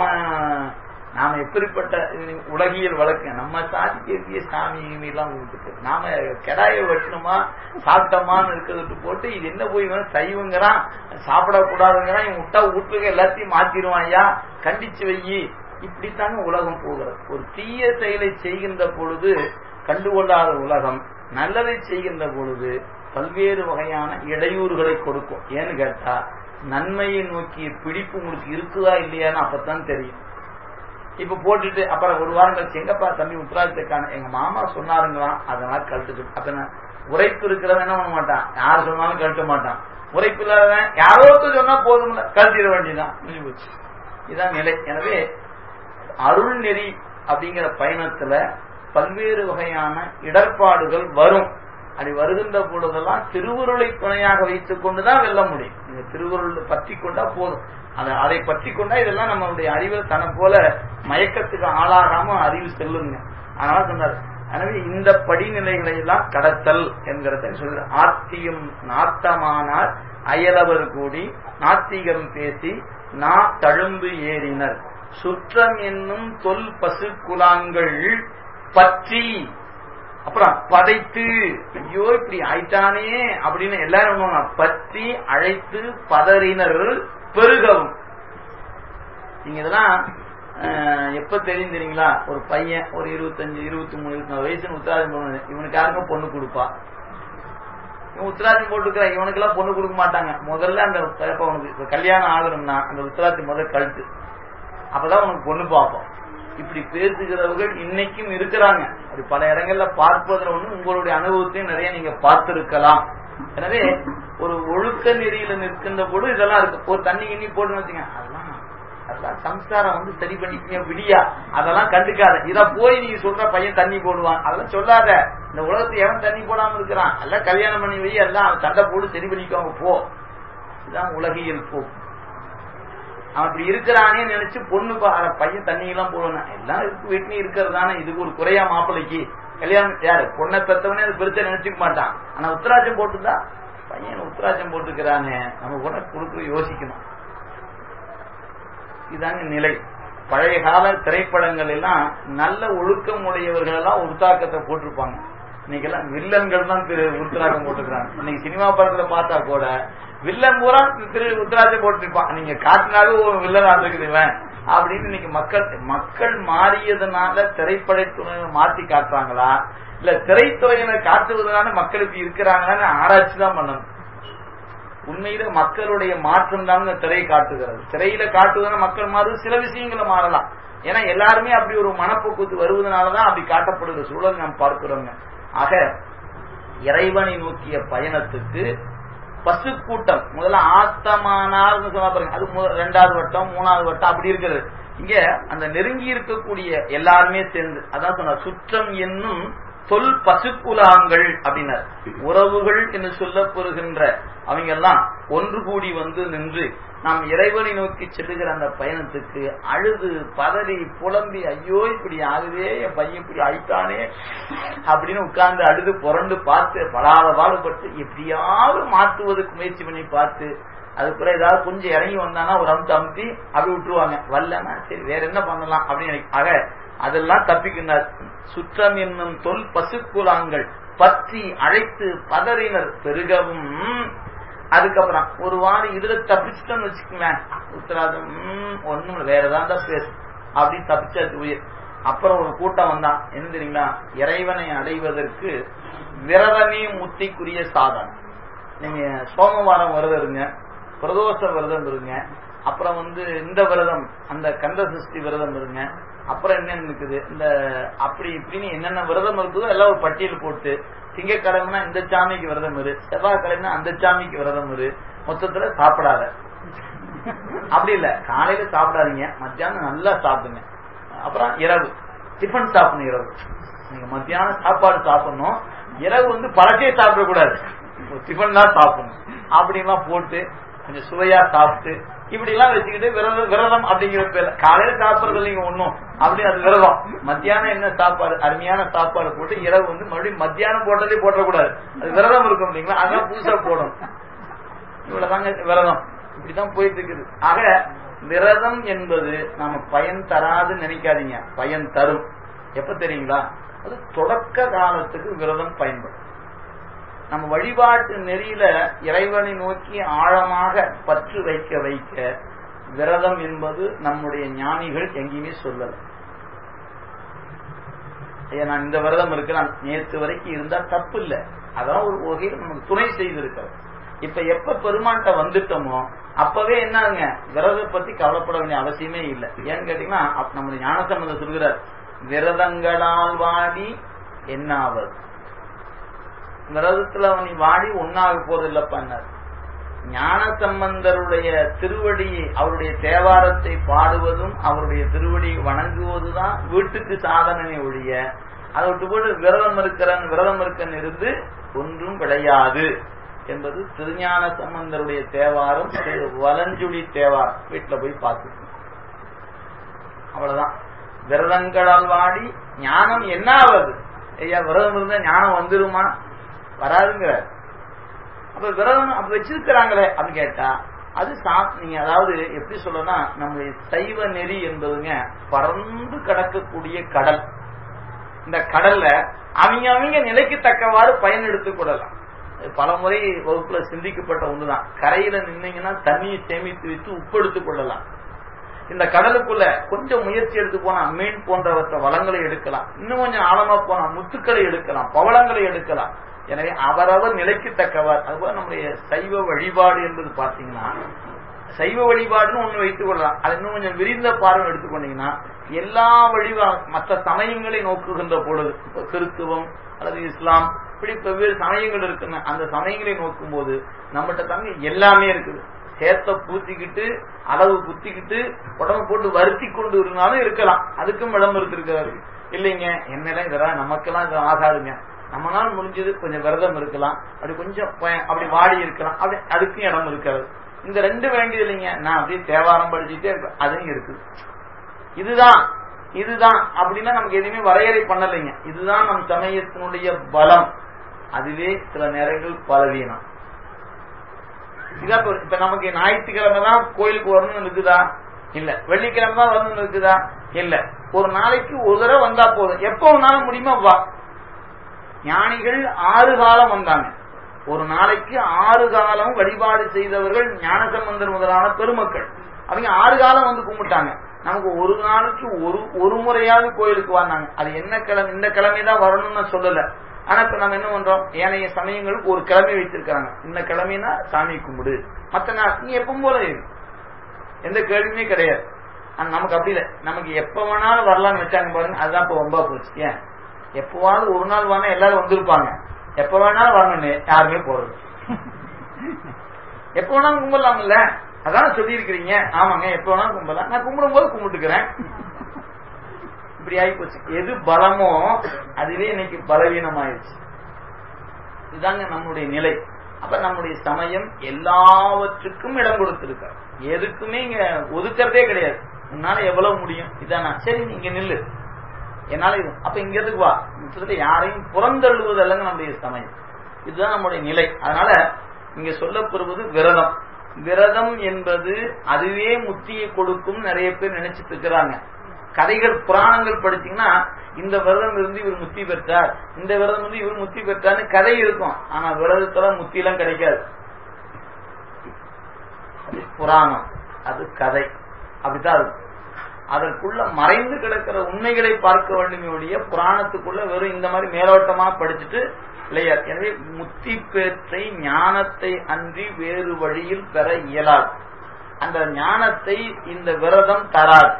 நாம எப்படிப்பட்ட இது உலகியல் வழக்கு நம்ம சாதிக்கு எதிய சாமி எல்லாம் விட்டுட்டு நாம கெடாய வெட்டணுமா சாப்பிட்டோமான்னு இருக்கிறது போட்டு இது என்ன போய் இவன் சைவங்கிறான் சாப்பிடக்கூடாதுங்கிறான் இவன் விட்டா வீட்டுக்கு எல்லாத்தையும் மாத்திடுவான் ஐயா கண்டிச்சு வையி இப்படித்தாங்க உலகம் போகிறது ஒரு தீய செயலை செய்கின்ற பொழுது கண்டுகொள்ளாத உலகம் நல்லதை செய்கின்ற பொழுது பல்வேறு வகையான இடையூறுகளை கொடுக்கும் ஏன்னு கேட்டா நன்மையை நோக்கிய பிடிப்பு உங்களுக்கு இருக்குதா இல்லையான்னு அப்பதான் தெரியும் இப்ப போட்டுட்டு அப்புறம் ஒரு வாரம் கழிச்சு எங்கப்பா தம்பி உத்தராஜத்துக்கான எங்க மாமா சொன்னாருங்களாம் அதனால கழட்டு அப்ப நான் உரைப்பு இருக்கிறவன் என்ன பண்ண மாட்டான் யார் சொன்னாலும் கழட்ட மாட்டான் உரைப்பு இல்லாதவன் யாரோ ஒருத்தர் சொன்னா போதும் கழட்டிட வேண்டியதான் முடிஞ்சு போச்சு இதான் நிலை எனவே அருள் நெறி அப்படிங்கிற பயணத்துல பல்வேறு வகையான இடர்பாடுகள் வரும் அப்படி வருகின்ற பொழுதெல்லாம் திருவுருளை துணையாக வைத்துக் கொண்டுதான் வெல்ல முடியும் நீங்க திருவுருள் பற்றி கொண்டா போதும் அதை அதை பற்றி கொண்டா இதெல்லாம் நம்மளுடைய அறிவில் தன போல மயக்கத்துக்கு ஆளாகாம அறிவு செல்லுங்க அதனால சொன்னார் எனவே இந்த படிநிலைகளை எல்லாம் கடத்தல் என்கிறத சொல்ற ஆத்தியம் நாத்தமானார் அயலவர் கூடி நாத்திகம் பேசி நா தழும்பு ஏறினர் சுற்றம் என்னும் தொல் பசு குலாங்கள் பற்றி அப்புறம் பதைத்து ஐயோ இப்படி ஆயிட்டானே அப்படின்னு எல்லாரும் என்னன்னா, பற்றி அழைத்து பதறினர் பெருகவும் நீங்க இதெல்லாம் அஹ், எப்ப தெரியும் தெரியுங்களா ஒரு பையன் ஒரு இருபத்தஞ்சு இருபத்தி மூணு இருபத்தி நாலு வயசு உத்தராஜம் பொண்ணு இவனுக்கு யாருக்கும் பொண்ணு கொடுப்பா இவன் உத்தராஜம் போட்டுக்கிறான் இவனுக்கெல்லாம் பொண்ணு கொடுக்க மாட்டாங்க முதல்ல அந்த இப்ப உனக்கு இப்ப கல்யாணம் ஆகணும்னா அந்த உத்தராஜம் முதல் கழுத்து அப்பதான் உனக்கு பொண்ணு பார்ப்போம் இப்படி பேசுகிறவர்கள் இன்னைக்கும் இருக்கிறாங்க அப்படி பல இடங்கள்ல பார்ப்பதுல ஒண்ணு உங்களுடைய அனுபவத்தையும் நிறைய நீங்க பார்த்திருக்கலாம் எனவே ஒரு ஒழுக்க நெறியில நிற்கின்ற பொழுது இதெல்லாம் இருக்கு ஒரு தண்ணி கிண்ணி போட்டுன்னு வச்சுங்க அதெல்லாம் அதெல்லாம் சம்ஸ்காரம் வந்து சரி பண்ணிக்கங்க விடியா அதெல்லாம் கண்டுக்காத இத போய் நீ சொல்ற பையன் தண்ணி போடுவான் அதெல்லாம் சொல்லாத இந்த உலகத்துல எவன் தண்ணி போடாம இருக்கிறான் எல்லாம் கல்யாணம் பண்ணி வை எல்லாம் சண்டை போட்டு சரி பண்ணிக்கோங்க போ இதுதான் உலகியல் போக்கு அவன் அப்படி இருக்கிறானே நினைச்சு பொண்ணு பா- அட பையன் தண்ணி எல்லாம் போடணும் எல்லாம் இருக்கு வீட்லயும் இருக்கிறதானே இதுக்கு ஒரு குறையா மாப்பிள்ளைக்கு கல்யாணம் யாரு பொண்ணை பெத்தவனே அது பெருசா நினைச்சுக்க மாட்டான் ஆனா உத்தராஜம் போட்டுதா பையன் உத்தராஜம் போட்டுக்கிறானே நம்ம கூட கொடுக்க யோசிக்கணும் இதாங்க நிலை பழைய கால திரைப்படங்கள் எல்லாம் நல்ல ஒழுக்கம் உடையவர்கள் எல்லாம் உத்தாக்கத்தை போட்டிருப்பாங்க இன்னைக்கெல்லாம் வில்லன்கள் தான் திரு உத்தராகம் போட்டுக்கிறாங்க இன்னைக்கு சினிமா படத்துல பார்த்தா கூட வில்லன் பூரா திரு உத்தராஜம் போட்டிருப்பான் நீங்க காட்டினாவே ஒரு வில்லன் இருக்குது இவன் அப்படின்னு இன்னைக்கு மக்கள் மக்கள் மாறியதுனால திரைப்படத்துறையினர் மாத்தி காட்டுறாங்களா இல்ல திரைத்துறையினர் காட்டுவதனால மக்கள் இப்படி இருக்கிறாங்களான்னு ஆராய்ச்சி தான் பண்ணணும் உண்மையில மக்களுடைய மாற்றம் தான் இந்த திரை காட்டுகிறது திரையில காட்டுவதனால மக்கள் மாறுது சில விஷயங்களை மாறலாம் ஏன்னா எல்லாருமே அப்படி ஒரு மனப்போக்குவத்து வருவதனாலதான் அப்படி காட்டப்படுகிற சூழல் நாம் பார்க்கிறோங்க ஆக இறைவனை நோக்கிய பயணத்துக்கு பசு கூட்டம் முதல்ல ஆத்தமானார் சொன்னா பாருங்க அது மு- ரெண்டாவது வட்டம் மூணாவது வட்டம் அப்படி இருக்கிறது இங்க அந்த நெருங்கி இருக்கக்கூடிய எல்லாருமே சேர்ந்து அதான் சொன்ன சுற்றம் என்னும் சொல் பசுக்குலாங்கள் அப்படின்னார் உறவுகள் என்று சொல்லப்பெறுகின்ற அவங்க எல்லாம் ஒன்று கூடி வந்து நின்று நாம் இறைவனை நோக்கி செல்லுகிற அந்த பயணத்துக்கு அழுது பதறி புலம்பி ஐயோ இப்படி ஆகுதே என் பையன் இப்படி ஆயிட்டானே அப்படின்னு உட்கார்ந்து அழுது புரண்டு பார்த்து படாத பாடுபட்டு எப்படியாவது மாத்துவதற்கு முயற்சி பண்ணி பார்த்து அதுக்குள்ள ஏதாவது கொஞ்சம் இறங்கி வந்தானா ஒரு அமுத்து அமுத்தி அப்படி விட்டுருவாங்க வரலன்னா சரி வேற என்ன பண்ணலாம் அப்படின்னு நினைக்க- ஆக அதெல்லாம் தப்பிக்கின்றார் சுற்றம் என்னும் தொல் பசுக்குலாங்கள் பற்றி அழைத்து பதறினர் பெருகவும் அதுக்கப்புறம் ஒரு வாரம் இதுல தப்பிச்சிட்டோம்னு வச்சுக்கோங்களேன் உத்தராதம் ம், ஒண்ணும் இல்ல, வேற ஏதாவது தான் பேசு அப்படின்னு தப்பிச்சாச்சு உயிர் அப்புறம் ஒரு கூட்டம் வந்தான் என்ன தெரியுங்களா இறைவனை அடைவதற்கு விரதமே முத்திக்குரிய சாதனம் நீங்க சோமவாரம் விரதம் இருங்க பிரதோஷ விரதம் இருங்க அப்புறம் வந்து இந்த விரதம் அந்த கந்த சஷ்டி விரதம் இருங்க அப்புறம் என்ன இருக்குது இந்த அப்படி இப்படின்னு என்னென்ன விரதம் இருக்குதோ எல்லாம் ஒரு பட்டியல் போட்டு திங்கக்கிழமைனா இந்த சாமிக்கு விரதம் இரு செவ்வாய்க்கிழமைனா அந்த சாமிக்கு விரதம் இரு மொத்தத்துல சாப்பிடாத அப்படி இல்ல காலையில சாப்பிடாதீங்க மத்தியானம் நல்லா சாப்பிடுங்க அப்புறம் இரவு டிஃபன் சாப்பிடணும் இரவு நீங்க மத்தியானம் சாப்பாடு சாப்பிடணும் இரவு வந்து பழக்கையே சாப்பிடக்கூடாது டிஃபன் தான் சாப்பிடணும் அப்படிலாம் போட்டு கொஞ்சம் சுவையா சாப்பிட்டு இப்படி எல்லாம் வச்சுக்கிட்டு விரதம் விரதம் அப்படிங்கிற பேர்ல காலையில சாப்பிடுறது இல்லைங்க ஒண்ணும் அப்படி அது விரதம் மத்தியானம் என்ன சாப்பாடு அருமையான சாப்பாடு போட்டு இரவு வந்து மறுபடியும் மத்தியானம் போட்டதே போட்டக்கூடாது அது விரதம் இருக்கும் இல்லைங்களா அதான் புதுசா போடணும் இவ்வளவுதாங்க விரதம் இப்படிதான் போயிட்டு இருக்குது ஆக விரதம் என்பது நாம பயன் தராதுன்னு நினைக்காதீங்க பயன் தரும் எப்ப தெரியுங்களா அது தொடக்க காலத்துக்கு விரதம் பயன்படும் நம்ம வழிபாட்டு நெறியில இறைவனை நோக்கி ஆழமாக பற்று வைக்க வைக்க விரதம் என்பது நம்முடைய ஞானிகள் எங்கேயுமே சொல்லல ஐயா நான் இந்த விரதம் இருக்கிறேன் நேற்று வரைக்கும் இருந்தா தப்பு இல்ல அதான் ஒரு வகையில் நமக்கு துணை செய்திருக்கிறது இப்ப எப்ப பெருமான்ட்ட வந்துட்டோமோ அப்பவே என்னங்க விரதத்தை பத்தி கவலைப்பட வேண்டிய அவசியமே இல்லை ஏன்னு கேட்டீங்கன்னா அப்ப நம்முடைய ஞானசம்பந்தம் சொல்கிறார் விரதங்களால் வாடி என்னாவது விரதத்துல அவன் வாடி ஒன்னாக போதில்லப்பான்னார் ஞான சம்பந்தருடைய திருவடியை அவருடைய தேவாரத்தை பாடுவதும் அவருடைய திருவடியை வணங்குவதுதான் வீட்டுக்கு சாதனை ஒழிய அதை விட்டு போட்டு விரதம் இருக்கிறன் விரதம் இருக்கன் இருந்து ஒன்றும் கிடையாது என்பது திருஞான சம்பந்தருடைய தேவாரம் திரு வலஞ்சுடி தேவாரம் வீட்டுல போய் பார்த்துக்கணும் அவ்வளவுதான் விரதங்களால் வாடி ஞானம் என்ன ஆவது ஐயா விரதம் இருந்தா ஞானம் வந்துருமா வராதுங்கிற அப்ப விரதம் அப்ப வச்சிருக்கிறாங்களே அப்படின்னு கேட்டா அது சா- நீங்க அதாவது எப்படி சொல்லனா நம்முடைய சைவ நெறி என்பதுங்க பறந்து கிடக்கக்கூடிய கடல் இந்த கடல்ல அவங்க அவங்க நிலைக்கு தக்கவாறு பயன் எடுத்துக் கொள்ளலாம் பல முறை வகுப்புல சிந்திக்கப்பட்ட ஒண்ணுதான் கரையில நின்னீங்கன்னா தண்ணியை சேமித்து வைத்து உப்பு எடுத்துக் கொள்ளலாம் இந்த கடலுக்குள்ள கொஞ்சம் முயற்சி எடுத்து போனா மீன் போன்றவற்றை வளங்களை எடுக்கலாம் இன்னும் கொஞ்சம் ஆழமா போனா முத்துக்களை எடுக்கலாம் பவளங்களை எடுக்கலாம் எனவே அவரவர் நிலைக்கு தக்கவர் அதுபோல நம்முடைய சைவ வழிபாடு என்பது பாத்தீங்கன்னா சைவ வழிபாடுன்னு ஒண்ணு வைத்துக் கொள்ளலாம் அது இன்னும் கொஞ்சம் விரிந்த பார்வை எடுத்துக்கொண்டீங்கன்னா எல்லா வழிபா மற்ற சமயங்களை நோக்குகின்ற பொழுது இப்ப கிறிஸ்துவம் அல்லது இஸ்லாம் இப்படி வெவ்வேறு சமயங்கள் இருக்குன்னு அந்த சமயங்களை நோக்கும் போது நம்மகிட்ட தாங்க எல்லாமே இருக்குது சேத்த பூத்திக்கிட்டு அளவு குத்திக்கிட்டு உடம்பு போட்டு வருத்தி கொண்டு இருந்தாலும் இருக்கலாம் அதுக்கும் இடம் இருந்திருக்கிறாரு இல்லைங்க என்னெல்லாம் இதெல்லாம் நமக்கெல்லாம் இது ஆகாதுங்க நம்மளால முடிஞ்சது கொஞ்சம் விரதம் இருக்கலாம் அப்படி கொஞ்சம் ப- அப்படி வாடி இருக்கலாம் அப்படி அதுக்கும் இடம் இருக்கிறது இந்த ரெண்டு வேண்டியது இல்லைங்க நான் அப்படியே தேவாரம் படிச்சுட்டே இருப்பேன் அதுவும் இருக்குது இதுதான் இதுதான் அப்படின்னா நமக்கு எதுவுமே வரையறை பண்ணலைங்க இதுதான் நம் சமயத்தினுடைய பலம் அதுவே சில நேரங்கள் பலவீனம் இதான் இப்ப- இப்ப நமக்கு ஞாயிற்றுக்கிழமை தான் கோயிலுக்கு வரணும்னு இருக்குதா இல்ல வெள்ளிக்கிழமை தான் வரணும்னு இருக்குதா இல்ல ஒரு நாளைக்கு ஒரு தடவை வந்தா போதும் எப்ப வேணாலும் முடியுமா வா ஞானிகள் ஆறு காலம் வந்தாங்க ஒரு நாளைக்கு ஆறு காலம் வழிபாடு செய்தவர்கள் ஞானசம்பந்தர் முதலான பெருமக்கள் அவங்க ஆறு காலம் வந்து கும்பிட்டாங்க நமக்கு ஒரு நாளைக்கு ஒரு ஒரு முறையாவது கோயிலுக்கு வந்தாங்க அது என்ன கிழமை இந்த கிழமை தான் வரணும்னு சொல்லல ஆனா இப்ப நம்ம என்ன பண்றோம் ஏனைய சமயங்களுக்கு ஒரு கிழமை வைத்திருக்கிறாங்க இந்த கிழமைனா சாமி கும்பிடு மத்த நாள் நீ எப்பவும் போல இரு எந்த கேள்வியுமே கிடையாது ஆனா நமக்கு அப்படி இல்லை நமக்கு எப்ப வேணாலும் வரலாம்னு வச்சாங்க பாருங்க அதுதான் இப்ப ரொம்ப போச்சு ஏன் எப்பவாவது ஒரு நாள் வேணா எல்லாரும் வந்திருப்பாங்க எப்ப வேணாலும் வரணும்னு யாருமே போறது எப்ப வேணாலும் கும்பிடலாம்ல அதான் சொல்லி இருக்கிறீங்க ஆமாங்க எப்ப வேணாலும் கும்பிடலாம் நான் கும்பிடும் போது கும்பிட்டுக்கிறேன் இப்படி ஆகி போச்சு எது பலமோ அதுவே இன்னைக்கு பலவீனம் ஆயிடுச்சு இதுதாங்க நம்முடைய நிலை அப்ப நம்முடைய சமயம் எல்லாவற்றுக்கும் இடம் கொடுத்திருக்க எதுக்குமே இங்க ஒதுக்கிறதே கிடையாது உன்னால எவ்வளவு முடியும் இதானா சரி நீங்க நில்லு என்னால இது அப்ப இங்க எதுக்கு வா மொத்தத்துல யாரையும் புறந்தள்ளுவது அல்லங்க நம்முடைய சமயம் இதுதான் நம்முடைய நிலை அதனால இங்க சொல்லப்படுவது விரதம் விரதம் என்பது அதுவே முத்தியை கொடுக்கும் நிறைய பேர் நினைச்சிட்டு இருக்கிறாங்க கதைகள் புராணங்கள் படிச்சீங்கன்னா இந்த விரதம் இருந்து இவர் முத்தி பெற்றார் இந்த விரதம் வந்து இவர் முத்தி பெற்றார்னு கதை இருக்கும் ஆனா விரதத்துல முத்தி எல்லாம் கிடைக்காது அது புராணம் அது கதை அப்படித்தான் இருக்கும் அதற்குள்ள மறைந்து கிடக்கிற உண்மைகளை பார்க்க வேண்டுமே ஒழிய புராணத்துக்குள்ள வெறும் இந்த மாதிரி மேலோட்டமா படிச்சுட்டு இல்லையா எனவே முத்தி பேற்றை ஞானத்தை அன்றி வேறு வழியில் பெற இயலாது அந்த ஞானத்தை இந்த விரதம் தராது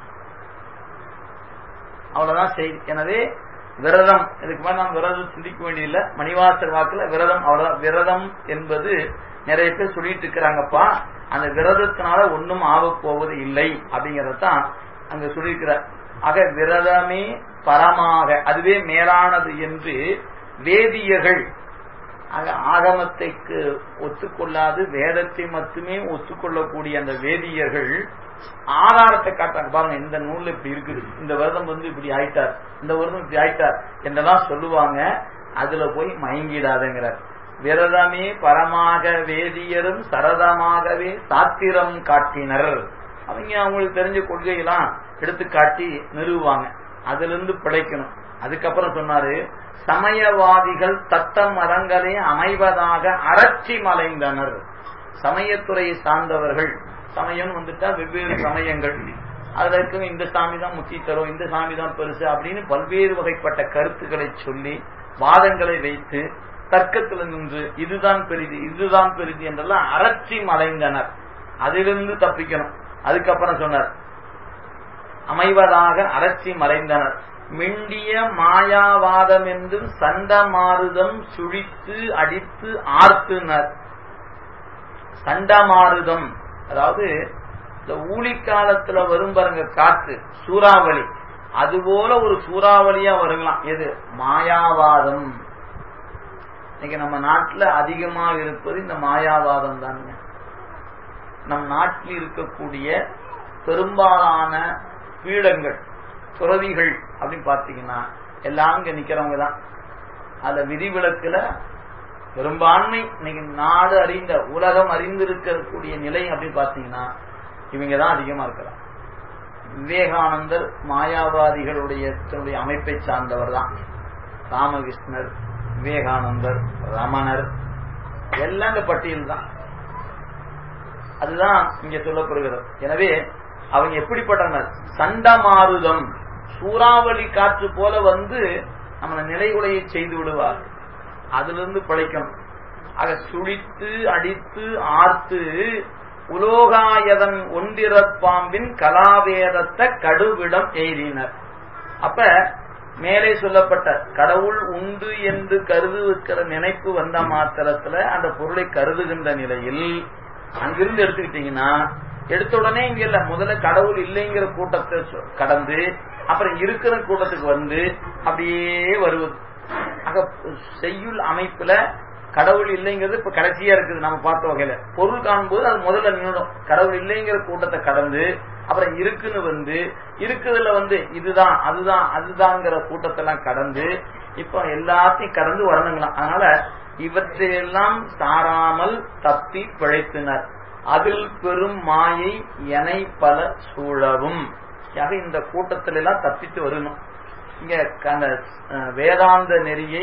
அவ்வளவுதான் செய்தி எனவே விரதம் இதுக்கு மேல நாம் விரதம் சிந்திக்க வேண்டியதில்லை மணிவாசர் வாக்குல விரதம் அவ்வளவுதான் விரதம் என்பது நிறைய பேர் சொல்லிட்டு இருக்கிறாங்கப்பா அந்த விரதத்தினால ஒன்றும் ஆக போவது இல்லை அப்படிங்கறதான் அங்க சொல்லியிருக்கிறார் ஆக விரதமே பரமாக அதுவே மேலானது என்று வேதியர்கள் ஆக ஆகமத்தைக்கு ஒத்துக்கொள்ளாது வேதத்தை மட்டுமே ஒத்துக்கொள்ளக்கூடிய அந்த வேதியர்கள் ஆதாரத்தை காட்டாங்க பாருங்க இந்த நூல்ல இப்படி இருக்குது இந்த விரதம் வந்து இப்படி ஆயிட்டார் இந்த விரதம் இப்படி ஆயிட்டார் என்றெல்லாம் சொல்லுவாங்க அதுல போய் மயங்கிடாதுங்கிறார் விரதமே பரமாக வேதியரும் சரதமாகவே சாத்திரம் காட்டினர் அவங்க அவங்களுக்கு தெரிஞ்ச கொள்கையெல்லாம் எடுத்து காட்டி நிறுவுவாங்க அதுல இருந்து பிழைக்கணும் அதுக்கப்புறம் சொன்னாரு சமயவாதிகள் தத்தம் மதங்களே அமைவதாக அறச்சி மலைந்தனர் சமயத்துறையை சார்ந்தவர்கள் சமயம் வந்துட்டா வெவ்வேறு சமயங்கள் அதுல இருக்க இந்த சாமி தான் முத்தி தரும் இந்த சாமி தான் பெருசு அப்படின்னு பல்வேறு வகைப்பட்ட கருத்துக்களை சொல்லி வாதங்களை வைத்து தர்க்கத்தில் நின்று இதுதான் பெரிது இதுதான் பெரிது என்றெல்லாம் அறச்சி மலைந்தனர் அதிலிருந்து தப்பிக்கணும் அதுக்கப்புறம் சொன்னார் அமைவதாக அறச்சி மறைந்தனர் மிண்டிய மாயாவாதம் என்றும் சண்டமாறுதம் சுழித்து அடித்து ஆர்த்துனர் சண்டமாறுதம் அதாவது இந்த ஊழிக்காலத்துல வரும் பாருங்க காற்று சூறாவளி அதுபோல ஒரு சூறாவளியா வருங்களாம் எது மாயாவாதம் இன்னைக்கு நம்ம நாட்டுல அதிகமாக இருப்பது இந்த மாயாவாதம் தானுங்க நம் நாட்டில் இருக்கக்கூடிய பெரும்பாலான பீடங்கள் துறவிகள் அப்படின்னு பார்த்தீங்கன்னா எல்லாம் இங்க நிக்கிறவங்க தான் அதுல விதிவிலக்குல பெரும்பான்மை இன்னைக்கு நாடு அறிந்த உலகம் அறிந்திருக்கக்கூடிய நிலை அப்படின்னு பார்த்தீங்கன்னா இவங்க தான் அதிகமா இருக்கிறாங்க விவேகானந்தர் மாயாவாதிகளுடைய தன்னுடைய அமைப்பை சார்ந்தவர் தான் ராமகிருஷ்ணர் விவேகானந்தர் ரமணர் எல்லாம் இந்த பட்டியல் தான் அதுதான் இங்க சொல்லப்படுகிறது எனவே அவங்க எப்படிப்பட்டனர் சண்டமாருதம் சூறாவளி காற்று போல வந்து நம்ம நிலைகுலையை செய்து விடுவார் அதுல இருந்து பிழைக்கணும் ஆக சுழித்து அடித்து ஆர்த்து உலோகாயதன் ஒன்றிறப்பாம்பின் கலாவேதத்தை கடுவிடம் எய்தினர் அப்ப மேலே சொல்லப்பட்ட கடவுள் உண்டு என்று கருதுகிற நினைப்பு வந்த மாத்திரத்துல அந்த பொருளை கருதுகின்ற நிலையில் அங்கிருந்து எடுத்துக்கிட்டீங்கன்னா எடுத்த உடனே இங்க இல்ல முதல்ல கடவுள் இல்லைங்கிற கூட்டத்தை கடந்து அப்புறம் இருக்கிற கூட்டத்துக்கு வந்து அப்படியே வருவது ஆக செய்யுள் அமைப்புல கடவுள் இல்லைங்கிறது இப்ப கடைசியா இருக்குது நம்ம பார்த்த வகையில பொருள் காணும்போது அது முதல்ல நின்றுடும் கடவுள் இல்லைங்கிற கூட்டத்தை கடந்து அப்புறம் இருக்குன்னு வந்து இருக்குதுல வந்து இதுதான் அதுதான் அதுதான்ங்கிற கூட்டத்தெல்லாம் கடந்து இப்ப எல்லாத்தையும் கடந்து வரணுங்களாம் அதனால இவற்றையெல்லாம் சாராமல் தப்பி பிழைத்தனர் அதில் பெரும் மாயை எனை பல சூழவும் இந்த கூட்டத்தில எல்லாம் தப்பித்து வரணும் இங்க அந்த வேதாந்த நெறியை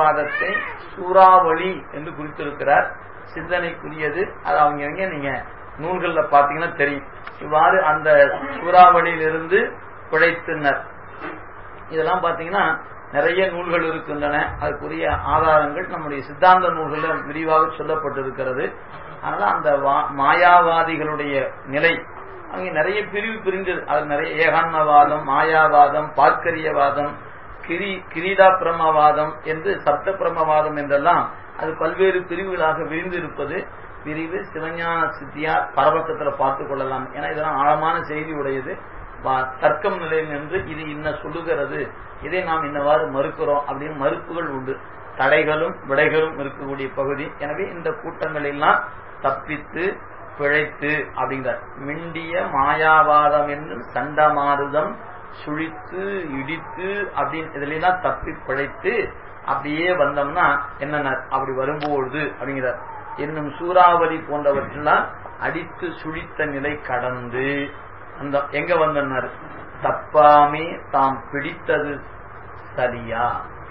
மாயாவாதத்தை சூறாவளி என்று குறித்திருக்கிறார் சிந்தனைக்குரியது அது அவங்க எங்க நீங்க நூல்கள்ல பாத்தீங்கன்னா தெரியும் இவ்வாறு அந்த சூறாவளியிலிருந்து பிழைத்தனர் இதெல்லாம் பாத்தீங்கன்னா நிறைய நூல்கள் இருக்கின்றன அதுக்குரிய ஆதாரங்கள் நம்முடைய சித்தாந்த நூல்களில் விரிவாக சொல்லப்பட்டிருக்கிறது அதனால அந்த மாயாவாதிகளுடைய நிலை அங்கே நிறைய பிரிவு பிரிந்தது அது நிறைய ஏகான்மவாதம் மாயாவாதம் பார்க்கரியவாதம் கிரி கிரீடா பிரமவாதம் என்று சப்த பிரமவாதம் என்றெல்லாம் அது பல்வேறு பிரிவுகளாக விரிந்து இருப்பது பிரிவு சிவஞான சித்தியார் பரபக்கத்தில் பார்த்துக் கொள்ளலாம் ஏன்னா இதெல்லாம் ஆழமான செய்தி உடையது தர்க்கம் நிலையில் நின்று இது இன்ன சொல்லுகிறது இதை நாம் இன்னவாறு மறுக்கிறோம் அப்படின்னு மறுப்புகள் உண்டு தடைகளும் விடைகளும் இருக்கக்கூடிய பகுதி எனவே இந்த கூட்டங்கள் எல்லாம் தப்பித்து பிழைத்து அப்படிங்கிறார் மிண்டிய மாயாவாதம் என்னும் சண்டமாருதம் சுழித்து இடித்து அப்படின்னு இதுல எல்லாம் தப்பி பிழைத்து அப்படியே வந்தோம்னா என்னென்ன அப்படி வரும்பொழுது அப்படிங்கிறார் என்னும் சூறாவளி போன்றவற்றெல்லாம் அடித்து சுழித்த நிலை கடந்து அந்த எங்க வந்தனர் தப்பாமே தாம் பிடித்தது சரியா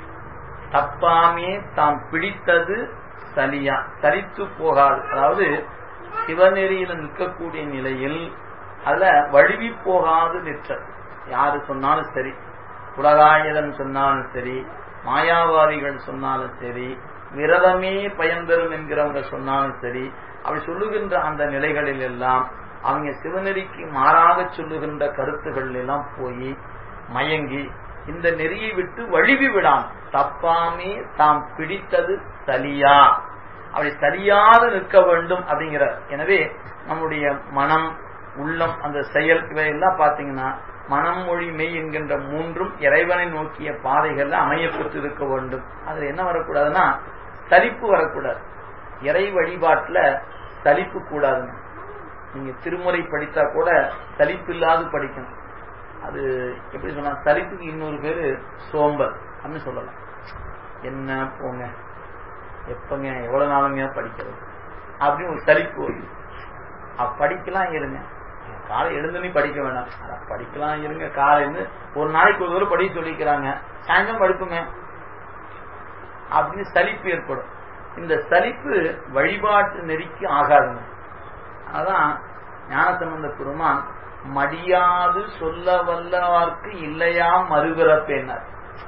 தப்பாமே தாம் பிடித்தது சரியா சரித்து போகாது அதாவது சிவநெறியில நிற்கக்கூடிய நிலையில் அதுல வழுவி போகாது நிற்ற யாரு சொன்னாலும் சரி உலகாயுதன் சொன்னாலும் சரி மாயாவாதிகள் சொன்னாலும் சரி விரதமே பயன்தரும் என்கிறவங்க சொன்னாலும் சரி அப்படி சொல்லுகின்ற அந்த நிலைகளில் எல்லாம் அவங்க சிவநெறிக்கு மாறாக சொல்லுகின்ற கருத்துக்கள் எல்லாம் போய் மயங்கி இந்த நெறியை விட்டு வழுவி விடாம் தப்பாமே தாம் பிடித்தது சரியா அப்படி சரியாக நிற்க வேண்டும் அப்படிங்கிறார் எனவே நம்முடைய மனம் உள்ளம் அந்த செயல் இவையெல்லாம் பாத்தீங்கன்னா மனம் மொழி மெய் என்கின்ற மூன்றும் இறைவனை நோக்கிய பாதைகள்ல அமையப்பட்டு இருக்க வேண்டும் அதுல என்ன வரக்கூடாதுன்னா சலிப்பு வரக்கூடாது இறை வழிபாட்டுல சலிப்பு கூடாதுங்க நீங்க திருமுறை படித்தா கூட சலிப்பு இல்லாது படிக்கணும் அது எப்படி சொன்னா சலிப்புக்கு இன்னொரு பேரு சோம்பல் அப்படின்னு சொல்லலாம் என்ன போங்க எப்பங்க எவ்வளவு நாளுங்க படிக்கிறது அப்படின்னு ஒரு சலிப்பு வரும் படிக்கலாம் இருங்க காலை எழுந்துன்னு படிக்க வேண்டாம் படிக்கலாம் இருங்க காலையில ஒரு நாளைக்கு ஒரு தடவை படிக்க சொல்லிக்கிறாங்க சாயந்தரம் படிப்புங்க அப்படின்னு சலிப்பு ஏற்படும் இந்த சலிப்பு வழிபாட்டு நெறிக்கு ஆகாதுங்க அதான் ஞானசம்பந்த பெருமான் மடியாது சொல்ல வல்லவார்க்கு இல்லையா மறுபிறப்பேனார்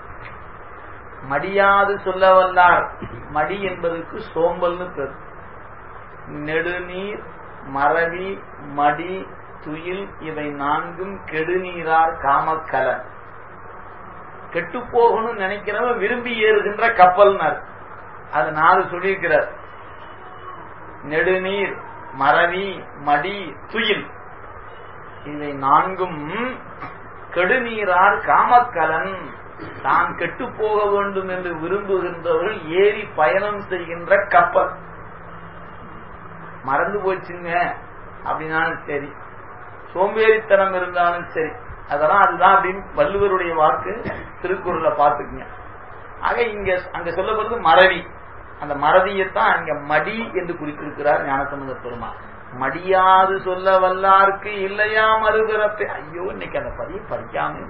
மடியாது சொல்ல வல்லார் மடி என்பதற்கு சோம்பல்னு பேர் நெடுநீர் மறவி மடி துயில் இவை நான்கும் கெடுநீரார் காமக்கலன் கெட்டு போகணும்னு நினைக்கிறவன் விரும்பி ஏறுகின்ற கப்பல்னார் அது நாலு சொல்லியிருக்கிறார் நெடுநீர் மறவி மடி துயில் இவை நான்கும் கெடுநீரார் காமக்கலன் தான் கெட்டு போக வேண்டும் என்று விரும்புகின்றவர்கள் ஏறி பயணம் செய்கின்ற கப்பல் மறந்து போச்சுங்க அப்படின்னாலும் சரி சோம்பேறித்தனம் இருந்தாலும் சரி அதெல்லாம் அதுதான் அப்படின்னு வள்ளுவருடைய வாக்கு திருக்குறளை பார்த்துக்குங்க ஆக இங்க அங்க சொல்லப்படுறது மறவி அந்த மறதியைத்தான் அங்க மடி என்று குறிப்பிருக்கிறார் ஞானசம்பந்த பெருமாள் மடியாது சொல்ல வல்லாருக்கு இல்லையா மறுபிறப்பே ஐயோ இன்னைக்கு அந்த பதியை படிக்காம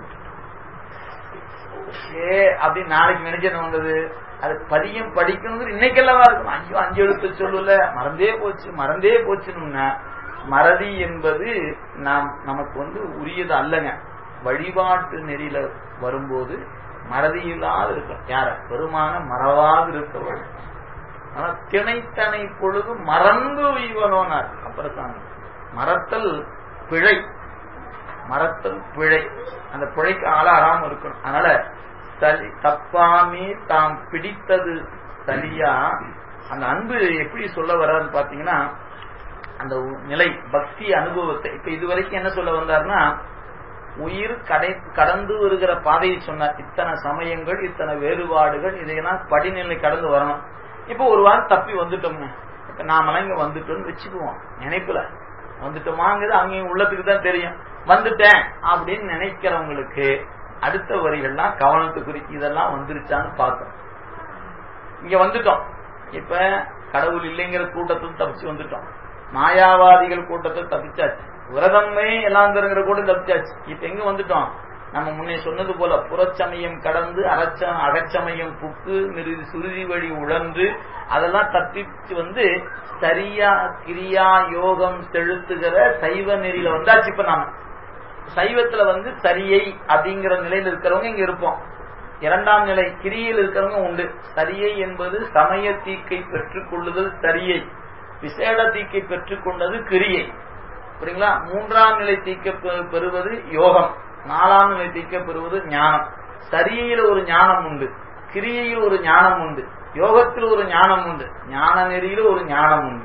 ஏ அப்படின்னு நாளைக்கு நினைச்சது வந்தது அது பதியம் படிக்கணுங்கிறது இன்னைக்கெல்லாம் இருக்கும் ஐயோ அஞ்சு எழுத்து சொல்லல மறந்தே போச்சு மறந்தே போச்சுன்னு மறதி என்பது நாம் நமக்கு வந்து உரியது அல்லங்க வழிபாட்டு நெறியில வரும்போது மறதி இல்லாத இருக்கும் யார பெருமான மறவாது இருக்கவள் ஆனா திணைத்தனை பொழுது மறந்து உய்வனோனார் அப்புறம் மறத்தல் பிழை மறத்தல் பிழை அந்த பிழைக்கு ஆளாகாம இருக்கணும் அதனால சரி தப்பாமே தாம் பிடித்தது சரியா அந்த அன்பு எப்படி சொல்ல வர்றாருன்னு பாத்தீங்கன்னா அந்த நிலை பக்தி அனுபவத்தை இப்ப இதுவரைக்கும் என்ன சொல்ல வந்தார்னா உயிர் கடை கடந்து வருகிற பாதையை சொன்னார் இத்தனை சமயங்கள் இத்தனை வேறுபாடுகள் இதையெல்லாம் படிநிலை கடந்து வரணும் இப்ப ஒரு வாரம் தப்பி வந்துட்டோம்ங்க இப்ப நாமெல்லாம் இங்க வந்துட்டோம்னு வச்சுக்குவோம் நினைப்புல வந்துட்டோமாங்கிறது அங்கேயும் உள்ளத்துக்கு தான் தெரியும் வந்துட்டேன் அப்படின்னு நினைக்கிறவங்களுக்கு அடுத்த வரிகள்லாம் கவனத்துக்குறி இதெல்லாம் வந்துருச்சான்னு பார்க்கணும் இங்க வந்துட்டோம் இப்ப கடவுள் இல்லைங்கிற கூட்டத்தில் தப்பிச்சு வந்துட்டோம் மாயாவாதிகள் கூட்டத்தை தப்பிச்சாச்சு விரதமே எல்லாம் தருங்கிற கூட்டம் தப்பிச்சாச்சு இப்ப எங்க வந்துட்டோம் நம்ம முன்னே சொன்னது போல புறச்சமயம் கடந்து அறச்ச அகச்சமயம் புக்கு நிறுதி சுருதி வழி உழன்று அதெல்லாம் தப்பிச்சு வந்து சரியா கிரியா யோகம் செலுத்துகிற சைவ நெறியில வந்தாச்சு இப்ப நாம சைவத்துல வந்து சரியை அப்படிங்கிற நிலையில இருக்கிறவங்க இங்க இருப்போம் இரண்டாம் நிலை கிரியில் இருக்கிறவங்க உண்டு சரியை என்பது சமய தீக்கை பெற்றுக் கொள்ளுதல் சரியை விசேட தீக்கை பெற்றுக் கொண்டது கிரியை புரியுங்களா மூன்றாம் நிலை தீக்க பெறுவது யோகம் நாலாம் நிலை தீக்க பெறுவது ஞானம் சரியையில் ஒரு ஞானம் உண்டு கிரியையில் ஒரு ஞானம் உண்டு யோகத்தில் ஒரு ஞானம் உண்டு ஞான நெறியில் ஒரு ஞானம் உண்டு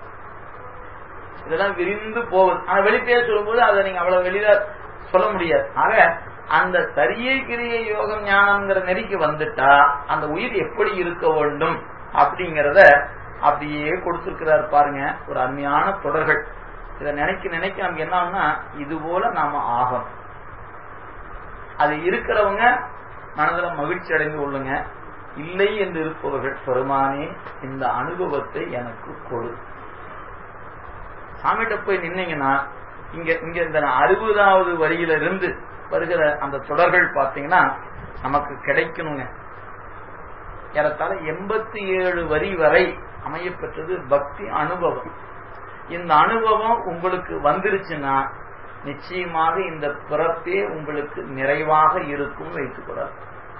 இதெல்லாம் விரிந்து போகுது ஆனா வெளிப்பேய சொல்லும்போது அதை நீங்க அவ்வளவு வெளியில சொல்ல முடியாது ஆக அந்த சரியை கிரியை யோகம் ஞானம்ங்கிற நெறிக்கு வந்துட்டா அந்த உயிர் எப்படி இருக்க வேண்டும் அப்படிங்கறத அப்படியே கொடுத்திருக்கிறார் பாருங்க ஒரு அருமையான தொடர்கள் இதை நினைக்க நினைக்க நமக்கு என்ன ஆகும்னா இது போல நாம ஆகும் அது இருக்கிறவங்க மனதில் மகிழ்ச்சி அடைந்து கொள்ளுங்க இல்லை என்று இருப்பவர்கள் பெருமானே இந்த அனுபவத்தை எனக்கு கொடு சாமிகிட்ட போய் நின்னீங்கன்னா இங்க இங்க இந்த அறுபதாவது வரியில இருந்து வருகிற அந்த தொடர்கள் பாத்தீங்கன்னா நமக்கு கிடைக்கணுங்க ஏறத்தாழ எண்பத்தி ஏழு வரி வரை அமையப்பெற்றது பக்தி அனுபவம் இந்த அனுபவம் உங்களுக்கு வந்துருச்சுன்னா நிச்சயமாக இந்த பிறப்பே உங்களுக்கு நிறைவாக இருக்கும் வைத்துக்கூடாது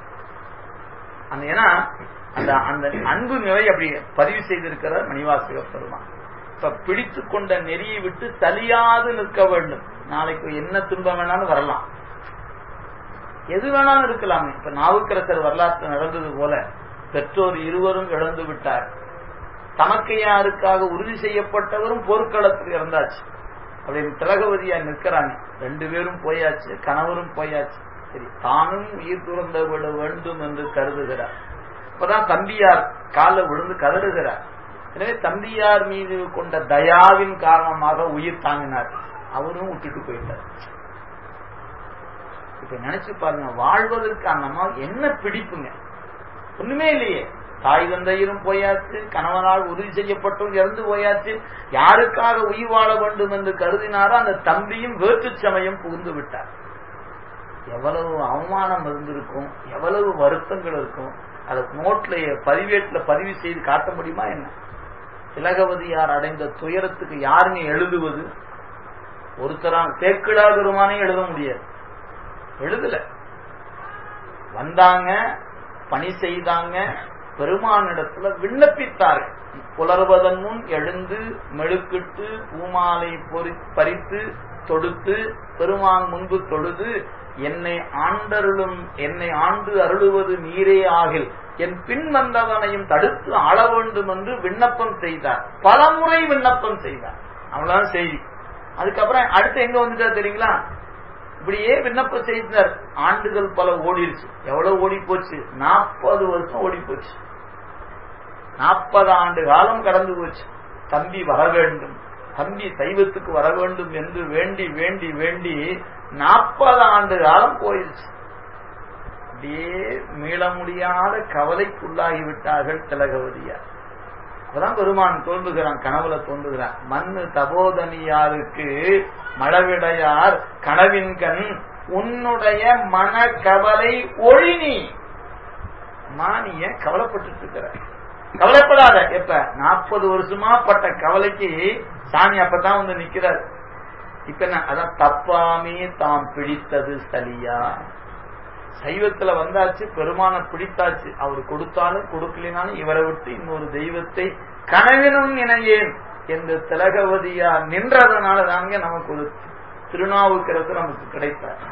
அந்த ஏன்னா அந்த அந்த அன்பு நிலை அப்படி பதிவு செய்திருக்கிறார் மணிவாசக பெருமான் இப்ப பிடித்து கொண்ட நெறியை விட்டு சலியாது நிற்க வேண்டும் நாளைக்கு என்ன துன்பம் வேணாலும் வரலாம் எது வேணாலும் இருக்கலாம் இப்ப நாவுக்கரசர் வரலாற்று நடந்தது போல பெற்றோர் இருவரும் இழந்து விட்டார் தமக்கையாருக்காக உறுதி செய்யப்பட்டவரும் போர்க்களத்தில் இறந்தாச்சு அப்படின்னு திலகவதியா நிற்கிறாங்க ரெண்டு பேரும் போயாச்சு கணவரும் போயாச்சு சரி தானும் உயிர் துறந்த விட வேண்டும் என்று கருதுகிறார் இப்பதான் தம்பியார் கால விழுந்து கதறுகிறார் எனவே தம்பியார் மீது கொண்ட தயாவின் காரணமாக உயிர் தாங்கினார் அவரும் விட்டுட்டு போயிட்டார் இப்ப நினைச்சு பாருங்க வாழ்வதற்கு அந்த அம்மா என்ன பிடிப்புங்க ஒண்ணுமே இல்லையே தாய் தந்தையரும் போயாச்சு கணவனால் உறுதி செய்யப்பட்டும் இறந்து போயாச்சு யாருக்காக உயிர் வாழ வேண்டும் என்று கருதினாரோ அந்த தம்பியும் வேற்று சமயம் புகுந்து விட்டார் எவ்வளவு அவமானம் இருந்திருக்கும் எவ்வளவு வருத்தங்கள் இருக்கும் அதை நோட்ல பதிவேட்டுல பதிவு செய்து காட்ட முடியுமா என்ன திலகவதியார் அடைந்த துயரத்துக்கு யாருங்க எழுதுவது ஒருத்தரான் தேக்கிடா பெருமானே எழுத முடியாது எழுதல வந்தாங்க பணி செய்தாங்க பெருமானிடத்துல விண்ணப்பித்தார்கள் புலர்வதன் முன் எழுந்து மெழுக்கிட்டு பூமாலை பொறி பறித்து தொடுத்து பெருமான் முன்பு தொழுது என்னை ஆண்டருளும் என்னை ஆண்டு அருளுவது நீரே ஆகில் என் பின் வந்தவனையும் தடுத்து ஆள வேண்டும் என்று விண்ணப்பம் செய்தார் பல முறை விண்ணப்பம் செய்தார் அவ்வளவுதான் செய்தி அதுக்கப்புறம் அடுத்து எங்க வந்துட்டா தெரியுங்களா இப்படியே விண்ணப்பம் செய்தார் ஆண்டுகள் பல ஓடிடுச்சு எவ்வளவு ஓடி போச்சு நாற்பது வருஷம் ஓடி போச்சு நாற்பது ஆண்டு காலம் கடந்து போச்சு தம்பி வர வேண்டும் தம்பி சைவத்துக்கு வர வேண்டும் என்று வேண்டி வேண்டி வேண்டி நாற்பது ஆண்டு காலம் போயிடுச்சு அப்படியே மீள முடியாத கவலைக்குள்ளாகி விட்டார்கள் திலகவதியார் அப்பதான் பெருமான் தோன்றுகிறான் கனவுல தோன்றுகிறான் மண்ணு தபோதனியாருக்கு மழவிடையார் கனவின் கண் உன்னுடைய மன கவலை ஒழினி மானிய கவலைப்பட்டு இருக்கிற கவலைப்படாத எப்ப நாற்பது வருஷமா பட்ட கவலைக்கு சாமி அப்பதான் வந்து நிக்கிறார் இப்ப என்ன அதான் தப்பாமே தாம் பிடித்தது சலியா சைவத்துல வந்தாச்சு பெருமான பிடித்தாச்சு அவர் கொடுத்தாலும் கொடுக்கலினாலும் இவரை விட்டு இன்னொரு தெய்வத்தை கனவினும் இணையேன் என்று திலகவதியா நின்றதுனால தாங்க நமக்கு ஒரு திருநாவுக்கிறது நமக்கு கிடைத்தார்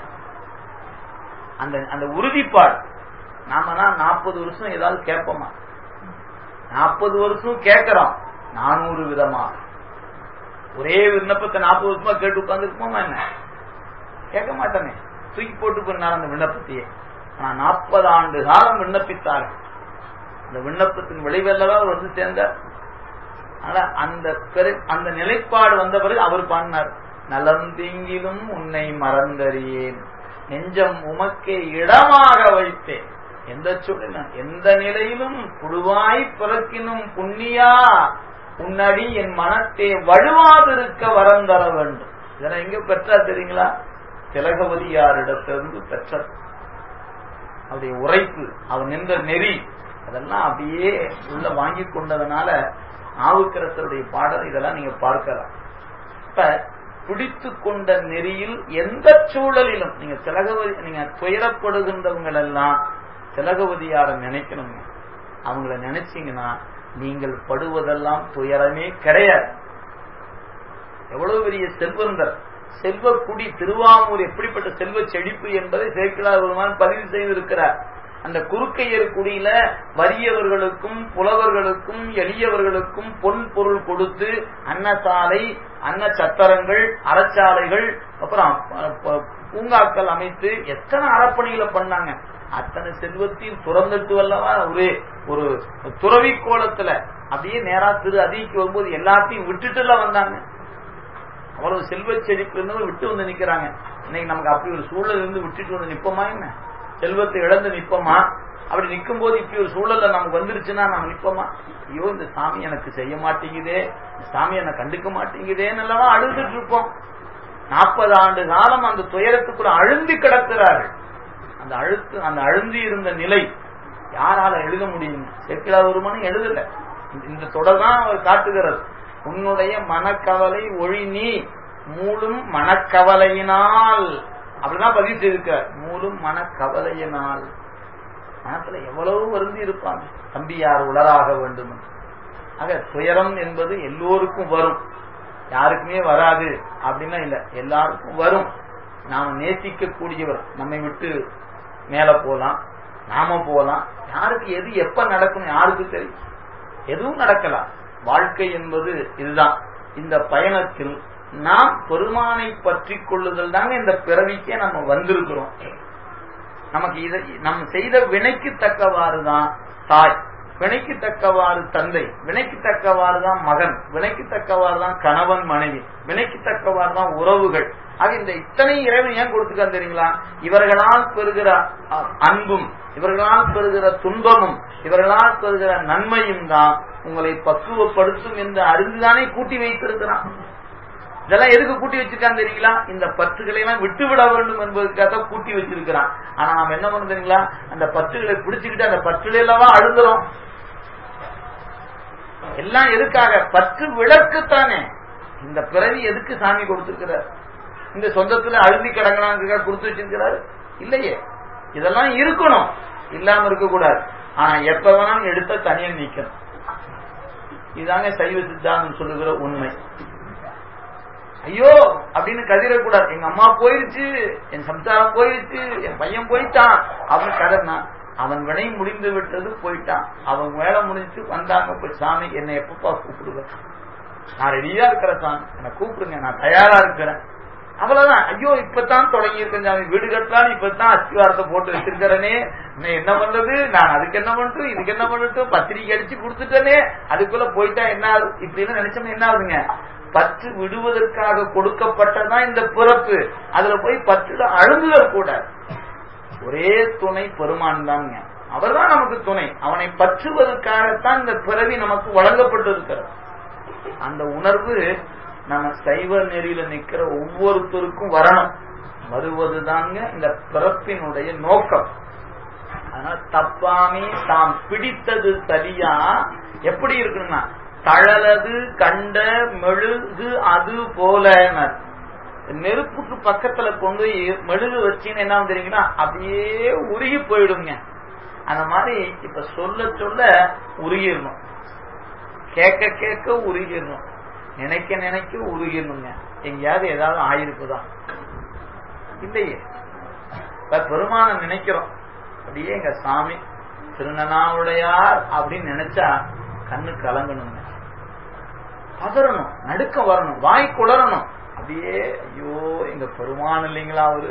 அந்த அந்த உறுதிப்பாடு நாம தான் நாற்பது வருஷம் ஏதாவது கேட்போமா நாற்பது வருஷம் கேட்கிறோம் நானூறு விதமாக ஒரே விண்ணப்பத்தை நாற்பது வருஷமா கேட்டு உட்கார்ந்து இருப்போமா என்ன கேட்க மாட்டோமே தூக்கி போட்டு பண்ணார் அந்த விண்ணப்பத்தையே ஆனா நாற்பது ஆண்டு காலம் விண்ணப்பித்தார் அந்த விண்ணப்பத்தின் விளைவல்லவா அவர் வந்து சேர்ந்தார் ஆனா அந்த அந்த நிலைப்பாடு வந்த பிறகு அவர் பாடினார் நலந்தீங்கிலும் உன்னை மறந்தறியேன் நெஞ்சம் உமக்கே இடமாக வைத்தேன் எந்த சூழ்நிலை எந்த நிலையிலும் புழுவாய் பிறக்கினும் புண்ணியா உன்னடி என் மனத்தை வலுவாதிருக்க வரம் தர வேண்டும் இதெல்லாம் எங்க பெற்றா தெரியுங்களா திலகவதியாரிடத்திலிருந்து பெற்ற அவருடைய உரைப்பு அவர் நின்ற நெறி அதெல்லாம் அப்படியே உள்ள வாங்கி கொண்டதுனால நாவுக்கரசருடைய பாடல் இதெல்லாம் நீங்க பார்க்கலாம் இப்ப பிடித்து கொண்ட நெறியில் எந்த சூழலிலும் நீங்க திலகவதி நீங்க துயரப்படுகின்றவங்க எல்லாம் திலகவதியார நினைக்கணுங்க அவங்கள நினைச்சீங்கன்னா நீங்கள் படுவதெல்லாம் துயரமே கிடையாது எவ்வளவு பெரிய செல்வந்தர் செல்வக்குடி திருவாமூர் எப்படிப்பட்ட செல்வ செழிப்பு என்பதை சேர்க்கிறார் பெருமான் பதிவு செய்திருக்கிறார் அந்த குறுக்கையர் குடியில வறியவர்களுக்கும் புலவர்களுக்கும் எளியவர்களுக்கும் பொன் பொருள் கொடுத்து அன்னசாலை அன்ன சத்திரங்கள் அறச்சாலைகள் அப்புறம் பூங்காக்கள் அமைத்து எத்தனை அறப்பணிகளை பண்ணாங்க அத்தனை செல்வத்தையும் துறந்துட்டு வல்லவா ஒரு ஒரு துறவி கோலத்துல அப்படியே நேரா திரு அதிக்கு வரும்போது எல்லாத்தையும் விட்டுட்டுல வந்தாங்க அவ்வளவு செல்வ செழிப்பு விட்டு வந்து நிக்கிறாங்க இன்னைக்கு நமக்கு அப்படி ஒரு சூழல் இருந்து விட்டுட்டு வந்து நிப்போமா என்ன செல்வத்தை இழந்து நிப்போமா அப்படி நிற்கும் போது இப்படி ஒரு சூழல்ல நமக்கு வந்துருச்சுன்னா நம்ம நிப்போமா ஐயோ இந்த சாமி எனக்கு செய்ய மாட்டேங்குதே இந்த சாமி என்னை கண்டுக்க மாட்டேங்குதேன்னு எல்லாம் அழுதுட்டு இருப்போம் நாற்பது ஆண்டு காலம் அந்த துயரத்துக்குள்ள அழுந்தி கிடக்கிறார்கள் அந்த அழுத்து அந்த அழுந்தி இருந்த நிலை யாரால எழுத முடியுங்க சேக்கிலா ஒருமனும் எழுதல இந்த தொடர் தான் அவர் காட்டுகிறது உன்னுடைய மனக்கவலை ஒழி நீ மூலும் மனக்கவலையினால் அப்படிதான் பதிவு செய்திருக்கார் மூலும் மனக்கவலையினால் மனத்துல எவ்வளவு வருந்தி இருப்பாங்க தம்பி யார் உளராக வேண்டும் ஆக துயரம் என்பது எல்லோருக்கும் வரும் யாருக்குமே வராது அப்படின்னா இல்ல எல்லாருக்கும் வரும் நாம நேசிக்க கூடியவர் நம்மை விட்டு மேல போலாம் நாம போலாம் யாருக்கு எது எப்ப நடக்கும் யாருக்கு தெரியும் எதுவும் நடக்கலாம் வாழ்க்கை என்பது இதுதான் இந்த பயணத்தில் நாம் பெருமானை பற்றி கொள்ளுதல் தாங்க இந்த பிறவிக்கே நம்ம வந்திருக்கிறோம் நமக்கு இதை நம்ம செய்த வினைக்கு தக்கவாறு தான் தாய் வினைக்கு தக்கவாறு தந்தை வினைக்கு தக்கவாறு தான் மகன் வினைக்கு தக்கவாறு தான் கணவன் மனைவி வினைக்கு தக்கவாறு தான் உறவுகள் ஆக இந்த இத்தனை இறைவன் ஏன் கொடுத்துக்கான் தெரியுங்களா இவர்களால் பெறுகிற அன்பும் இவர்களால் பெறுகிற துன்பமும் இவர்களால் பெறுகிற நன்மையும் தான் உங்களை பக்குவப்படுத்தும் என்று அறிந்துதானே கூட்டி வைத்திருக்கிறான் இதெல்லாம் எதுக்கு கூட்டி வச்சிருக்கான் தெரியுங்களா இந்த பற்றுகளை எல்லாம் விட்டு விட வேண்டும் என்பதற்காக கூட்டி வச்சிருக்கிறான் ஆனா நாம என்ன பண்ண தெரியுங்களா அந்த பற்றுகளை பிடிச்சுக்கிட்டு அந்த பற்றுல எல்லாம் அழுதுறோம் எல்லாம் எதுக்காக பற்று விளக்குத்தானே இந்த பிறவி எதுக்கு சாமி கொடுத்திருக்கிறார் இந்த சொந்தத்துல அழுந்தி கிடங்கலான்னு கொடுத்து வச்சிருக்கிறாரு இல்லையே இதெல்லாம் இருக்கணும் இல்லாம இருக்கக்கூடாது ஆனா எப்ப வேணாலும் எடுத்த தனியா நீக்கணும் இதாங்க சைவ சித்தாந்தம் சொல்லுகிற உண்மை ஐயோ அப்படின்னு கதிரக்கூடாது எங்க அம்மா போயிருச்சு என் சம்சாரம் போயிருச்சு என் பையன் போயிட்டான் அப்படின்னு கதர்னா அவன் வினை முடிந்து விட்டது போயிட்டான் அவன் வேலை முடிஞ்சு வந்தாங்க போய் சாமி என்னை எப்பப்பா கூப்பிடுவேன் நான் ரெடியா இருக்கிறேன் சாமி என்னை கூப்பிடுங்க நான் தயாரா இருக்கிறேன் அவ்வளவுதான் ஐயோ இப்பதான் தொடங்கி இருக்கேன் சாமி வீடு கட்டலாம் இப்பதான் அஸ்திவாரத்தை போட்டு வச்சிருக்கிறேனே நான் என்ன பண்றது நான் அதுக்கு என்ன பண்ணட்டும் இதுக்கு என்ன பண்ணட்டும் பத்திரிக்கை அடிச்சு கொடுத்துட்டேனே அதுக்குள்ள போயிட்டா என்ன ஆகுது இப்படி எல்லாம் நினைச்சோம்னா என்ன ஆகுதுங்க பற்று விடுவதற்காக கொடுக்கப்பட்டதான் இந்த பிறப்பு அதுல போய் பற்றுல அழுந்துதல் கூட ஒரே துணை பெருமான் தாங்க அவர்தான் நமக்கு துணை அவனை பற்றுவதற்காகத்தான் இந்த பிறவி நமக்கு வழங்கப்பட்டிருக்கிறது அந்த உணர்வு நம்ம சைவ நெறியில நிக்கிற ஒவ்வொருத்தருக்கும் வரணும் வருவதுதாங்க இந்த பிறப்பினுடைய நோக்கம் அதனால தப்பாமே தாம் பிடித்தது சரியா எப்படி இருக்குன்னா தழலது கண்ட மெழுகு அது போல நெருப்புக்கு பக்கத்துல கொண்டு போய் மெழுகு வச்சின்னு என்ன தெரியுங்கன்னா அப்படியே உருகி போயிடுங்க அந்த மாதிரி இப்ப சொல்ல சொல்ல உருகிடணும் கேட்க கேட்க உருகிடணும் நினைக்க நினைக்க உருகிடணுங்க எங்கேயாவது ஏதாவது ஆயிருக்குதா இல்லையே இப்ப பெருமான நினைக்கிறோம் அப்படியே எங்க சாமி திருநனாவுடையார் அப்படின்னு நினைச்சா கண்ணு கலங்கணுங்க பதறணும் நடுக்கம் வரணும் வாய் குளரணும் அப்படியே ஐயோ எங்க பெருமான் இல்லைங்களா அவரு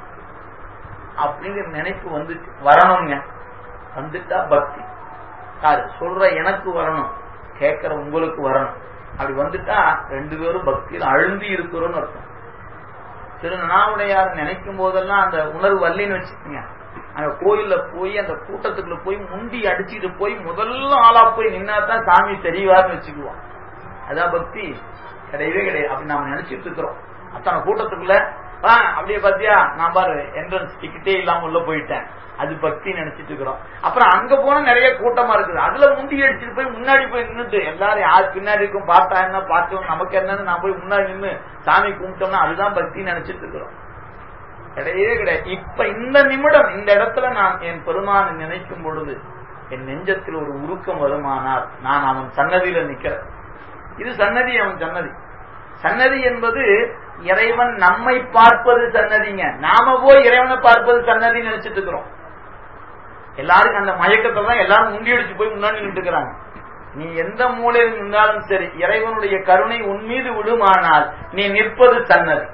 அப்படிங்கிற நினைப்பு வந்து வரணுங்க வந்துட்டா பக்தி யாரு சொல்ற எனக்கு வரணும் கேட்கிற உங்களுக்கு வரணும் அப்படி வந்துட்டா ரெண்டு பேரும் பக்தியில் அழுந்தி இருக்கிறோம்னு அர்த்தம் திருநாவுடையார் நினைக்கும் போதெல்லாம் அந்த உணர்வு வல்லின்னு வச்சுக்கோங்க அங்க கோயில்ல போய் அந்த கூட்டத்துக்குள்ள போய் முண்டி அடிச்சுட்டு போய் முதல்ல ஆளா போய் நின்னா தான் சாமி தெரியவார்னு வச்சுக்குவோம் அதான் பக்தி கிடையவே கிடையாது அப்படி நாம நினைச்சிட்டு இருக்கிறோம் அத்தனை கூட்டத்துக்குள்ள ஆ, அப்படியே பாத்தியா நான் பாரு என்ட்ரன்ஸ் டிக்கெட்டே இல்லாம உள்ள போயிட்டேன் அது பக்தி நினைச்சிட்டு இருக்கிறோம் அப்புறம் அங்க போனா நிறைய கூட்டமா இருக்குது அதுல முண்டி அடிச்சுட்டு போய் முன்னாடி போய் நின்னுட்டு எல்லாரும் யார் பின்னாடி இருக்கும் பார்த்தா என்ன பார்த்தோம் நமக்கு என்னன்னு நான் போய் முன்னாடி நின்னு சாமி கும்பிட்டோம்னா அதுதான் பக்தி நினைச்சிட்டு இருக்கிறோம் கிடையவே கிடையாது இப்ப இந்த நிமிடம் இந்த இடத்துல நான் என் பெருமானை நினைக்கும் பொழுது என் நெஞ்சத்தில் ஒரு உருக்கம் வருமானால் நான் அவன் சன்னதியில நிக்கிறேன் இது சன்னதி அவன் சன்னதி சன்னதி என்பது இறைவன் நம்மை பார்ப்பது சன்னதிங்க நாம போய் இறைவனை பார்ப்பது சன்னதி நினைச்சிட்டு இருக்கிறோம் எல்லாருக்கும் அந்த மயக்கத்துல தான் எல்லாரும் முண்டி அடிச்சு போய் முன்னாடி நின்று இருக்கிறாங்க நீ எந்த மூலையில் நின்றாலும் சரி இறைவனுடைய கருணை உன் மீது விழுமானால் நீ நிற்பது சன்னதி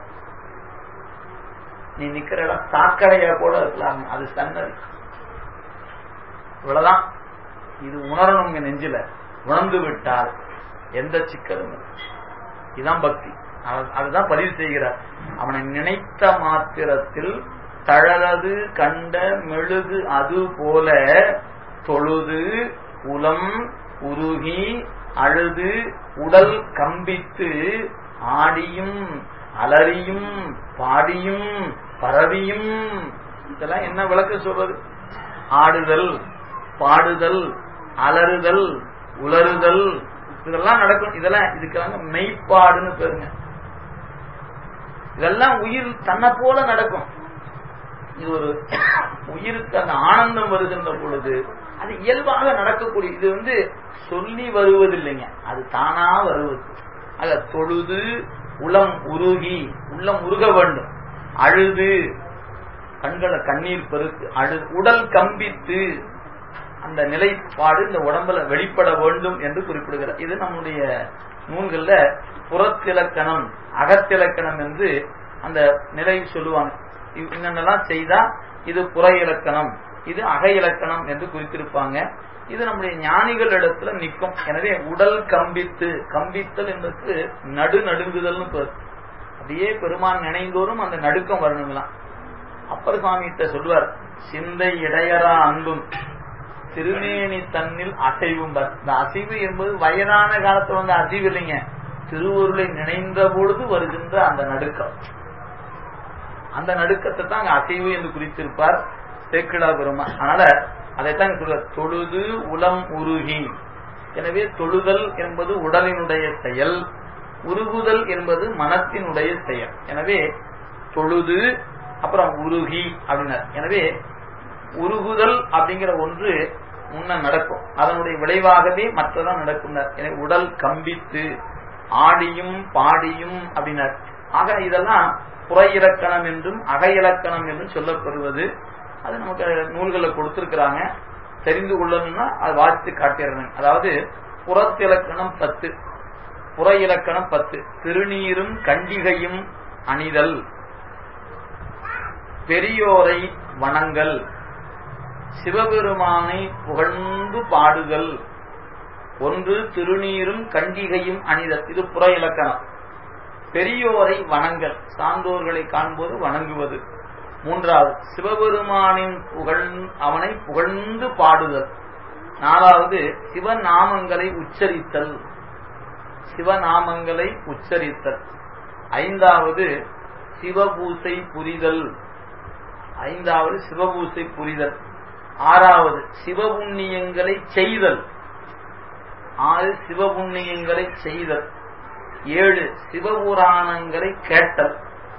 நீ நிக்கிற இடம் சாக்கடையா கூட இருக்கலாம் அது சன்னதி இவ்வளவுதான் இது உணரணுங்க நெஞ்சில உணர்ந்து விட்டால் எந்த சிக்கலும் இல்லை. இதுதான் பக்தி அவன் அதுதான் பதிவு செய்கிறார் அவனை நினைத்த மாத்திரத்தில் தழலது கண்ட மெழுகு அது போல தொழுது உலம் உருகி அழுது உடல் கம்பித்து ஆடியும் அலறியும் பாடியும் பரவியும் இதெல்லாம் என்ன விளக்கம் சொல்றது ஆடுதல் பாடுதல் அலறுதல் உலறுதல் இதெல்லாம் நடக்கும் இதெல்லாம் இதுக்காக மெய்ப்பாடுன்னு பேருங்க இதெல்லாம் உயிர் தன்னை போல நடக்கும் இது ஒரு உயிருக்கு அந்த ஆனந்தம் வருகின்ற பொழுது அது இயல்பாக நடக்கக்கூடிய இது வந்து சொல்லி வருவதில்லைங்க அது தானா வருவது ஆக தொழுது உளம் உருகி உள்ளம் உருக வேண்டும் அழுது கண்களை கண்ணீர் பெருக்கு அழு உடல் கம்பித்து அந்த நிலைப்பாடு இந்த உடம்புல வெளிப்பட வேண்டும் என்று குறிப்பிடுகிறார் இது நம்முடைய நூல்கள்ல புறத்திலக்கணம் அகத்திலக்கணம் என்று அந்த நிலை சொல்லுவாங்க இவ் என்னென்னலாம் செய்தா இது புற இலக்கணம் இது அக இலக்கணம் என்று குறித்திருப்பாங்க இது நம்முடைய ஞானிகள் இடத்துல நிற்கும் எனவே உடல் கம்பித்து கம்பித்தல் என்பதற்கு நடு நடுங்குதல்னு பேர் அப்படியே பெருமான் நினைந்தோறும் அந்த நடுக்கம் வரணுங்களாம் அப்பர் சுவாமிகிட்ட சொல்வார் சிந்தை இடையரா அன்பும் திருமேனி தன்னில் அசைவும் பர். இந்த அசைவு என்பது வயதான காலத்துல வந்து அசைவு இல்லைங்க திருவருளை நினைந்த பொழுது வருகின்ற அந்த நடுக்கம் அந்த நடுக்கத்தை தான் அங்க அசைவு என்று குறித்திருப்பார் சேக்கிழா பெருமான் அதனால அதைத்தான் சொல்ற தொழுது உளம் உருகி எனவே தொழுதல் என்பது உடலினுடைய செயல் உருகுதல் என்பது மனத்தினுடைய செயல் எனவே தொழுது அப்புறம் உருகி அப்படின்னார் எனவே உருகுதல் அப்படிங்கிற ஒன்று முன்ன நடக்கும் அதனுடைய விளைவாகவே மற்றதான் நடக்கும் எனவே உடல் கம்பித்து ஆடியும் பாடியும் அப்படின்னார் ஆக இதெல்லாம் புற இலக்கணம் என்றும் அக இலக்கணம் என்றும் சொல்லப்படுவது அது நமக்கு நூல்களில் கொடுத்திருக்கிறாங்க தெரிந்து கொள்ளணும்னா அது வாசித்து காட்டிடுறேன் அதாவது புறத்திலக்கணம் பத்து புற இலக்கணம் பத்து திருநீரும் கண்டிகையும் அணிதல் பெரியோரை வணங்கல் சிவபெருமானை புகழ்ந்து பாடுதல் ஒன்று திருநீரும் கண்டிகையும் அணிதல் இது புற இலக்கணம் பெரியோரை வணங்கல் சான்றோர்களை காண்போது வணங்குவது மூன்றாவது சிவபெருமானின் புகழ் அவனை புகழ்ந்து பாடுதல் நாலாவது சிவநாமங்களை உச்சரித்தல் சிவநாமங்களை உச்சரித்தல் ஐந்தாவது சிவபூசை புரிதல் ஐந்தாவது சிவபூசை புரிதல் ஆறாவது சிவபுண்ணியங்களை செய்தல் ஆறு சிவபுண்ணியங்களை செய்தல் ஏழு சிவபுராணங்களை கேட்டல்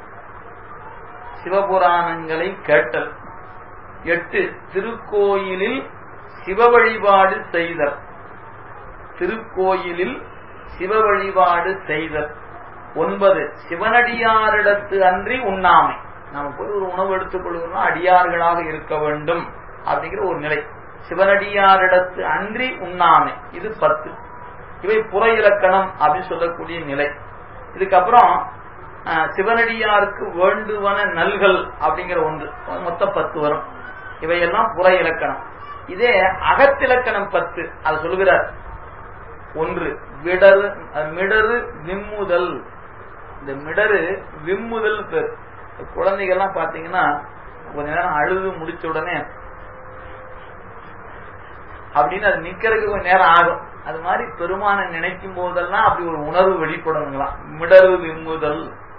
சிவபுராணங்களை கேட்டல் எட்டு திருக்கோயிலில் சிவ வழிபாடு செய்தல் திருக்கோயிலில் சிவ வழிபாடு செய்தல் ஒன்பது சிவனடியாரிடத்து அன்றி உண்ணாமை நாம போய் ஒரு உணவு எடுத்துக் கொள்கிறோம் அடியார்களாக இருக்க வேண்டும் அப்படிங்கிற ஒரு நிலை சிவனடியாரிடத்து அன்றி உண்ணாமை இது பத்து இவை புற இலக்கணம் அப்படின்னு சொல்லக்கூடிய நிலை இதுக்கப்புறம் அஹ், சிவனடியாருக்கு வேண்டுவன நல்கள் அப்படிங்கிற ஒன்று மொத்தம் பத்து வரும் இவையெல்லாம் புற இலக்கணம் இதே அகத்திலக்கணம் பத்து அது சொல்லுகிறார் ஒன்று விடரு அஹ், மிடரு விம்முதல் இந்த மிடரு விம்முதல் பேர் இந்த குழந்தைகள்லாம் பாத்தீங்கன்னா கொஞ்ச நேரம் அழுது முடிச்ச உடனே அப்படின்னு அது நிக்கிறதுக்கு கொஞ்சம் நேரம் ஆகும் அது மாதிரி பெருமானை நினைக்கும் போதெல்லாம் அப்படி ஒரு உணர்வு வெளிப்படுங்களாம் மிடரு விம்முதல்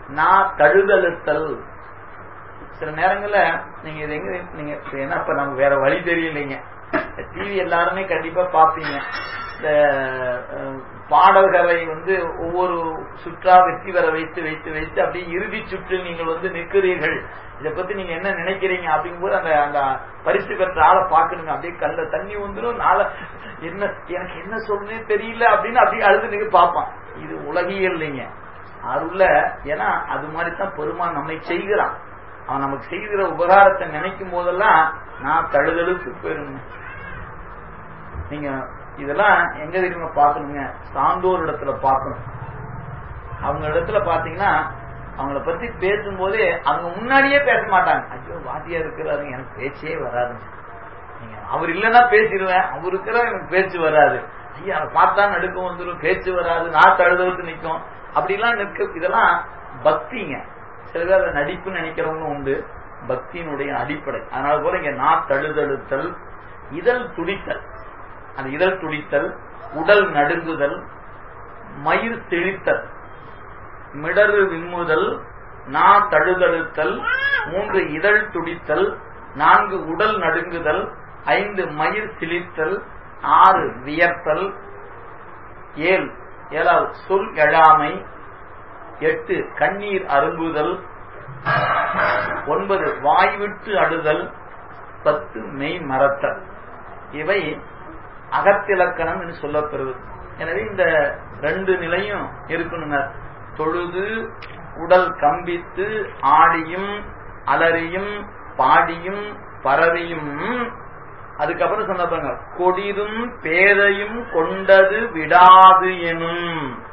நான் தழுதழுத்தல் சில நேரங்கள்ல நீங்க இது எங்க நீங்க ஏன்னா இப்ப நமக்கு வேற வழி தெரியலைங்க டிவி எல்லாருமே கண்டிப்பா பாப்பீங்க இந்த அஹ், பாடல்களை வந்து ஒவ்வொரு சுற்றா வெற்றி பெற வைத்து வைத்து வைத்து அப்படியே இறுதி சுற்றில் நீங்கள் வந்து நிற்கிறீர்கள் இதை பத்தி நீங்க என்ன நினைக்கிறீங்க அப்படிங்கும்போது அந்த அந்த பரிசு பெற்ற ஆளை பாக்கணுங்க அப்படியே கல்ல தண்ணி வந்துடும் நாள என்ன எனக்கு என்ன சொல்லுனே தெரியல அப்படின்னு அப்படியே அழுது நீங்க பார்ப்பான் இது உலகியல் இல்லைங்க அருள்ல ஏன்னா அது மாதிரி தான் பெருமான் நம்மை செய்கிறான் அவன் நமக்கு செய்கிற உபகாரத்தை நினைக்கும் போதெல்லாம் நான் தழுதழுக்கு போயிருங்க நீங்க இதெல்லாம் எங்க தெரியுமா பார்க்கணுங்க சான்றோர் இடத்துல பார்க்கணும் அவங்க இடத்துல பாத்தீங்கன்னா அவங்கள பத்தி பேசும்போதே அவங்க முன்னாடியே பேச மாட்டாங்க ஐயோ வாத்தியா இருக்கிறாரு எனக்கு பேச்சே வராதுங்க நீங்க அவர் இல்லைன்னா பேசிடுவேன் அவர் இருக்கிற எனக்கு பேச்சு வராது ஐயா அதை பார்த்தா நடுக்க வந்துடும் பேச்சு வராது நான் தழுதழுத்து நிற்கும் அப்படிலாம் நிற்க இதெல்லாம் பக்திங்க சில பேர் அதை நடிப்புன்னு நினைக்கிறவங்க உண்டு பக்தியினுடைய அடிப்படை அதனால போல இங்க நான் தழுதழுத்தல் இதழ் துடித்தல் அந்த இதழ் துடித்தல் உடல் நடுங்குதல் மயிர் திழித்தல் மிடறு விம்முதல் நா தழுதழுத்தல் மூன்று இதழ் துடித்தல் நான்கு உடல் நடுங்குதல் ஐந்து மயிர் சிலித்தல் ஆறு வியர்த்தல் ஏழு ஏழாவது சொல் எழாமை எட்டு கண்ணீர் அரும்புதல் ஒன்பது வாய்விட்டு அழுதல் பத்து மெய் மறத்தல் இவை அகத்திலக்கணம் என்று சொல்லப்பெறுவது எனவே இந்த ரெண்டு நிலையும் இருக்கணுங்க தொழுது உடல் கம்பித்து ஆடியும் அலறியும் பாடியும் பரவியும் அதுக்கப்புறம் சொன்னாங்க கொடிதும் பேதையும் கொண்டது விடாது எனும்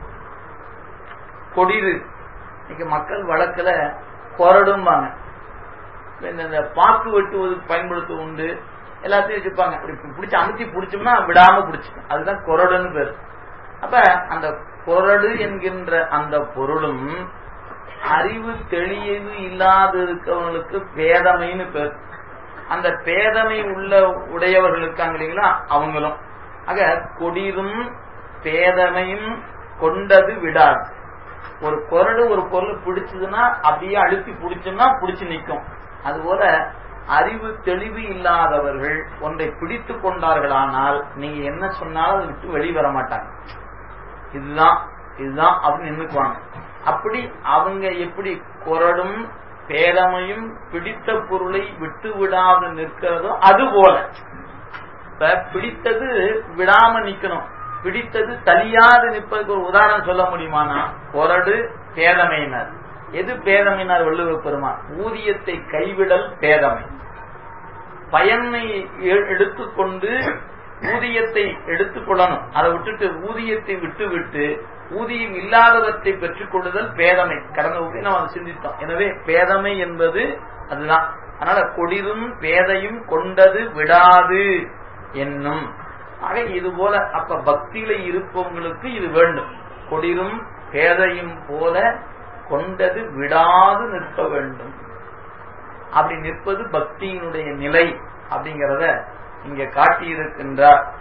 கொடிது இன்னைக்கு மக்கள் வழக்குல கொரடும்பாங்க இப்ப இந்த இந்த பாக்கு வெட்டுவதற்கு பயன்படுத்த உண்டு எல்லாத்தையும் வச்சுப்பாங்க இப்படி பிடிச்சி அமுத்தி பிடிச்சோம்னா விடாம பிடிச்சிக்கும் அதுதான் கொரடுன்னு பேர் அப்ப அந்த கொரடு என்கின்ற அந்த பொருளும் அறிவு தெளிவு இல்லாத இருக்கவங்களுக்கு பேதமைன்னு பேர் அந்த பேதமை உள்ள உடையவர்கள் இருக்காங்க இல்லைங்களா அவங்களும் ஆக கொடிதும் பேதமையும் கொண்டது விடாது ஒரு கொரடு ஒரு பொருள் பிடிச்சதுன்னா அப்படியே அழுத்தி பிடிச்சோம்னா பிடிச்சு நிற்கும் அதுபோல அறிவு தெளிவு இல்லாதவர்கள் ஒன்றை பிடித்து கொண்டார்களானால் நீங்க என்ன சொன்னாலும் அதை விட்டு வெளிவர மாட்டாங்க இதுதான் இதுதான் அப்படின்னு நின்னுக்குவாங்க அப்படி அவங்க எப்படி கொரடும் பேரமையும் பிடித்த பொருளை விட்டு விடாது நிற்கிறதோ அது போல இப்ப பிடித்தது விடாம நிக்கணும் பிடித்தது தலியாது நிற்பதுக்கு ஒரு உதாரணம் சொல்ல முடியுமானா கொரடு பேதமையினர் எது பேதமையினர் வள்ளுவ பெருமான் ஊதியத்தை கைவிடல் பேதமை பயனை எ- எடுத்துக்கொண்டு ஊதியத்தை எடுத்துக்கொள்ளணும் அதை விட்டுட்டு ஊதியத்தை விட்டு விட்டு ஊதியம் இல்லாதவற்றை பெற்றுக் கொள்ளுதல் பேதமை கடந்த வகுப்பை நாம் அதை சிந்தித்தோம் எனவே பேதமை என்பது அதுதான் அதனால கொடிதும் பேதையும் கொண்டது விடாது என்னும் ஆக இது போல அப்ப பக்தியில இருப்பவங்களுக்கு இது வேண்டும் கொடிரும் பேதையும் போல கொண்டது விடாது நிற்க வேண்டும் அப்படி நிற்பது பக்தியினுடைய நிலை அப்படிங்கிறத இங்க காட்டியிருக்கின்றார்